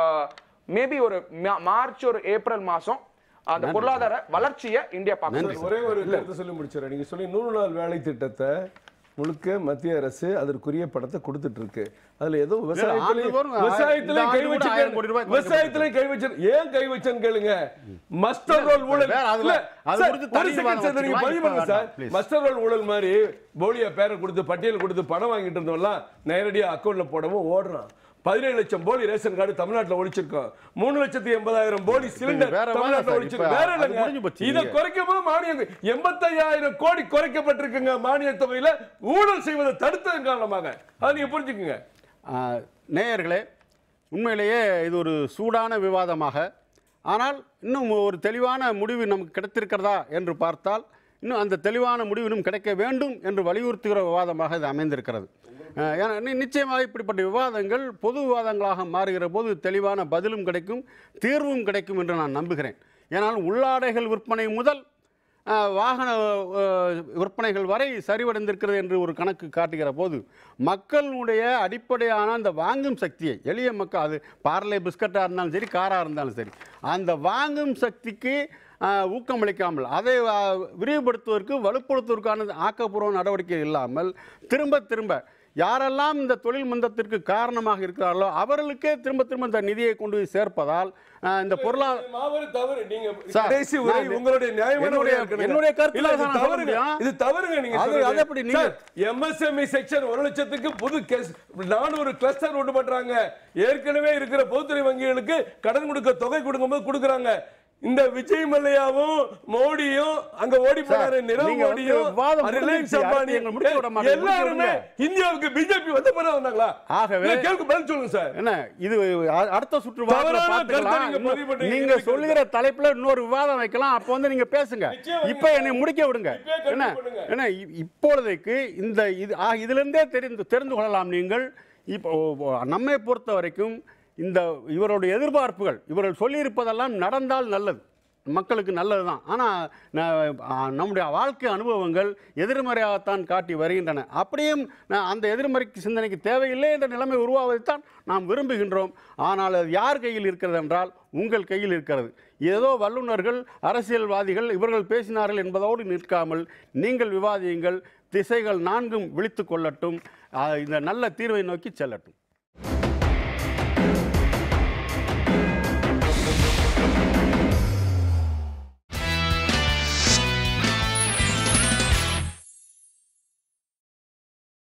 C: மேபி ஒரு மா- மார்ச் ஒரு ஏப்ரல் மாசம் அந்த பொருளாதார வளர்ச்சியை இந்தியா பார்க்கணும்
B: ஒரே ஒரு கருத்தை சொல்லி முடிச்சிடறேன் நீங்க சொல்லி நூறு நாள் வேலை திட்டத்தை முழுக்க மத்திய அரசு அதற்குரிய பணத்தை கொடுத்துட்டு இருக்கு அதுல ஏதோ விவசாயத்திலே
A: ஆண்டுதோறும்
B: விவசாயத்திலே
A: இந்த
B: கை
A: ஆண்டு கூட
B: வச்சு
A: ஆயிரம் கோடி ரூபாய்
B: விவசாயத்திலே கை வச்சு ஏன் கை வச்சேன்னு கேளுங்க மஸ்டர் ரோல் ஊழல்
A: வேற அதுல-
B: இல்ல,
A: அது
B: சார்,
A: குறித்து
B: ஒரு
A: தனி
B: செகண்ட்
A: விவாதம்
B: சார் நீங்க
A: வச்சுக்கலாம்.
B: பதிவு
A: இப்ப
B: பண்ணுங்க சார்
A: வேண்டாம், please.
B: மஸ்டர் ரோல் ஊழல் மாதிரி போலியா பேரை கொடுத்து பட்டியல் கொடுத்து பணம் வாங்கிட்டு இருந்தவெல்லாம் நேரடியா அக்கௌண்ட்ல போடவும் ஓடுறான் பதினேழு லட்சம் போலி ரேஷன் கார்டு தமிழ்நாட்டுல ஒழிச்சிருக்கோம் மூணு லட்சத்தி எண்பதாயிரம் போலி சிலிண்டர்
A: வேற வாங்க
B: தமிழ்நாட்டுல
A: சார்.
B: ஒழிச்சிருக்கோம்
A: இப்ப
B: வேற
A: அது முடிஞ்சு
B: இல்லைங்க
A: போச்சு
B: இதை
A: இங்க.
B: குறைக்கமா மானியம் எண்பத்தையாயிரம் கோடி குறைக்கப்பட்டிருக்குங்க மானிய தொகையில ஊழல் செய்வதை தடுத்ததன் காரணமாக அதை நீங்க புரிஞ்சுக்குங்க
A: ஆ, நேயர்களே உண்மையிலேயே இது ஒரு சூடான விவாதமாக ஆனால் இன்னும் ஒரு தெளிவான முடிவு நமக்கு கிடைத்திருக்கிறதா என்று பார்த்தால் இன்னும் அந்த தெளிவான முடிவு இன்னும் கிடைக்க வேண்டும் என்று வலியுறுத்துகிற விவாதமாக இது அமைந்திருக்கிறது ஆ, ஏன்னா நி- நிச்சயமாக இப்படிப்பட்ட விவாதங்கள் பொது விவாதங்களாக மாறுகிற போது தெளிவான பதிலும் கிடைக்கும் தீர்வும் கிடைக்கும் என்று நான் நம்புகிறேன் ஏனால் உள்ளாடைகள் விற்பனை முதல் அஹ், வாகன அஹ், விற்பனைகள் வரை சரிவடைந்திருக்கிறது என்று ஒரு கணக்கு காட்டுகிற போது மக்களுடைய அடிப்படையான அந்த வாங்கும் சக்தியை எளிய மக்கள் அது பார்லே பிஸ்கட்டாக இருந்தாலும் சரி காராக இருந்தாலும் சரி அந்த வாங்கும் சக்திக்கு அஹ், ஊக்கமளிக்காமல் அதை அஹ், விரிவுபடுத்துவதற்கு வலுப்படுத்துவதற்கான ஆக்கப்பூர்வ நடவடிக்கை இல்லாமல் திரும்ப திரும்ப யாரெல்லாம் இந்த தொழில் மந்தத்திற்கு காரணமாக இருக்கிறார்களோ அவர்களுக்கே திரும்ப திரும்ப இந்த நிதியை கொண்டு போய் சேர்ப்பதால் அஹ், இந்த பொருளாதார
B: மாபெரும் தவறு நீங்க
A: சார்,
B: கடைசி உரை
A: நான்
B: உங்களுடைய நியாயமான
A: என்னுடைய-
B: உரையா இருக்கணுங்க.
A: என்னுடைய கருத்துல
B: இல்ல, இது
A: தான் நான் சொல்ல
B: தவறுங்க.
A: முடியும்.
B: இது தவறுங்க நீங்க
A: அது-
B: சொல்றது.
A: அது எப்படி நீங்க-
B: சார், MSME செக்ஷன் ஒரு லட்சத்துக்கு புது நானூறு கிளஸ்டர் உண்டு பண்றாங்க ஏற்கனவே இருக்கிற பொதுத்துறை வங்கிகளுக்கு கடன் கொடுக்க தொகை கொடுக்கும்போது கொடுக்குறாங்க இந்த விஜய் மல்லையாவும் மோடியும் அங்க ஓடி போனாரு நிரவ்
A: நீங்க வந்து
B: மோடியும்
A: விவாதம்
B: ரிலையன்ஸ்
A: முடிஞ்சிருச்சு.
B: அம்பானி
A: அடுத்து எங்களை முடிக்க விட மாட்டீங்க.
B: எல்லாருமே
A: முடிக்க
B: இந்தியாவுக்கு பிஜேபி வந்த பிறகு வந்தாங்களா
A: ஆகவே-
B: இல்ல, கேள்வி பதில் சொல்லுங்க சார்
A: என்ன இது அ- அடுத்த சுற்று விவாதத்துல
B: தவறான
A: பார்த்துக்கலாம்.
B: கருத்தை நீங்க பதிவு பண்றீங்க.
A: நீங்க
B: எனக்கு
A: சொல்லுகிற தலைப்புல இன்னொரு விவாதம் வைக்கலாம் அப்போ வந்து நீங்க பேசுங்க
B: நிச்சயம்
A: இப்ப என்னை முடிக்க விடுங்க
B: இப்பவே கண்டிப்பா
A: என்ன
B: பண்ணுங்க.
A: என்ன இ- இப்பொழுதைக்கு இந்த இது ஆ, இதிலிருந்தே தெரிந்து தெரிந்து கொள்ளலாம் நீங்கள் இப்போ ஓ, நம்மை பொறுத்த வரைக்கும் இந்த இவருடைய எதிர்பார்ப்புகள் இவர்கள் சொல்லியிருப்பதெல்லாம் நடந்தால் நல்லது மக்களுக்கு நல்லது தான் ஆனால் நம்முடைய வாழ்க்கை அனுபவங்கள் எதிர்மறையாகத்தான் காட்டி வருகின்றன அப்படியும் நான் அந்த எதிர்மறைக்கு சிந்தனைக்கு தேவையில்லை என்ற நிலைமை உருவாவதைத்தான் நாம் விரும்புகின்றோம் ஆனால் அது யார் கையில் இருக்கிறது என்றால் உங்கள் கையில் இருக்கிறது ஏதோ வல்லுநர்கள் அரசியல்வாதிகள் இவர்கள் பேசினார்கள் என்பதோடு நிற்காமல் நீங்கள் விவாதியுங்கள் திசைகள் நான்கும் விழித்து கொள்ளட்டும் ஆ, இந்த நல்ல தீர்வை நோக்கி செல்லட்டும்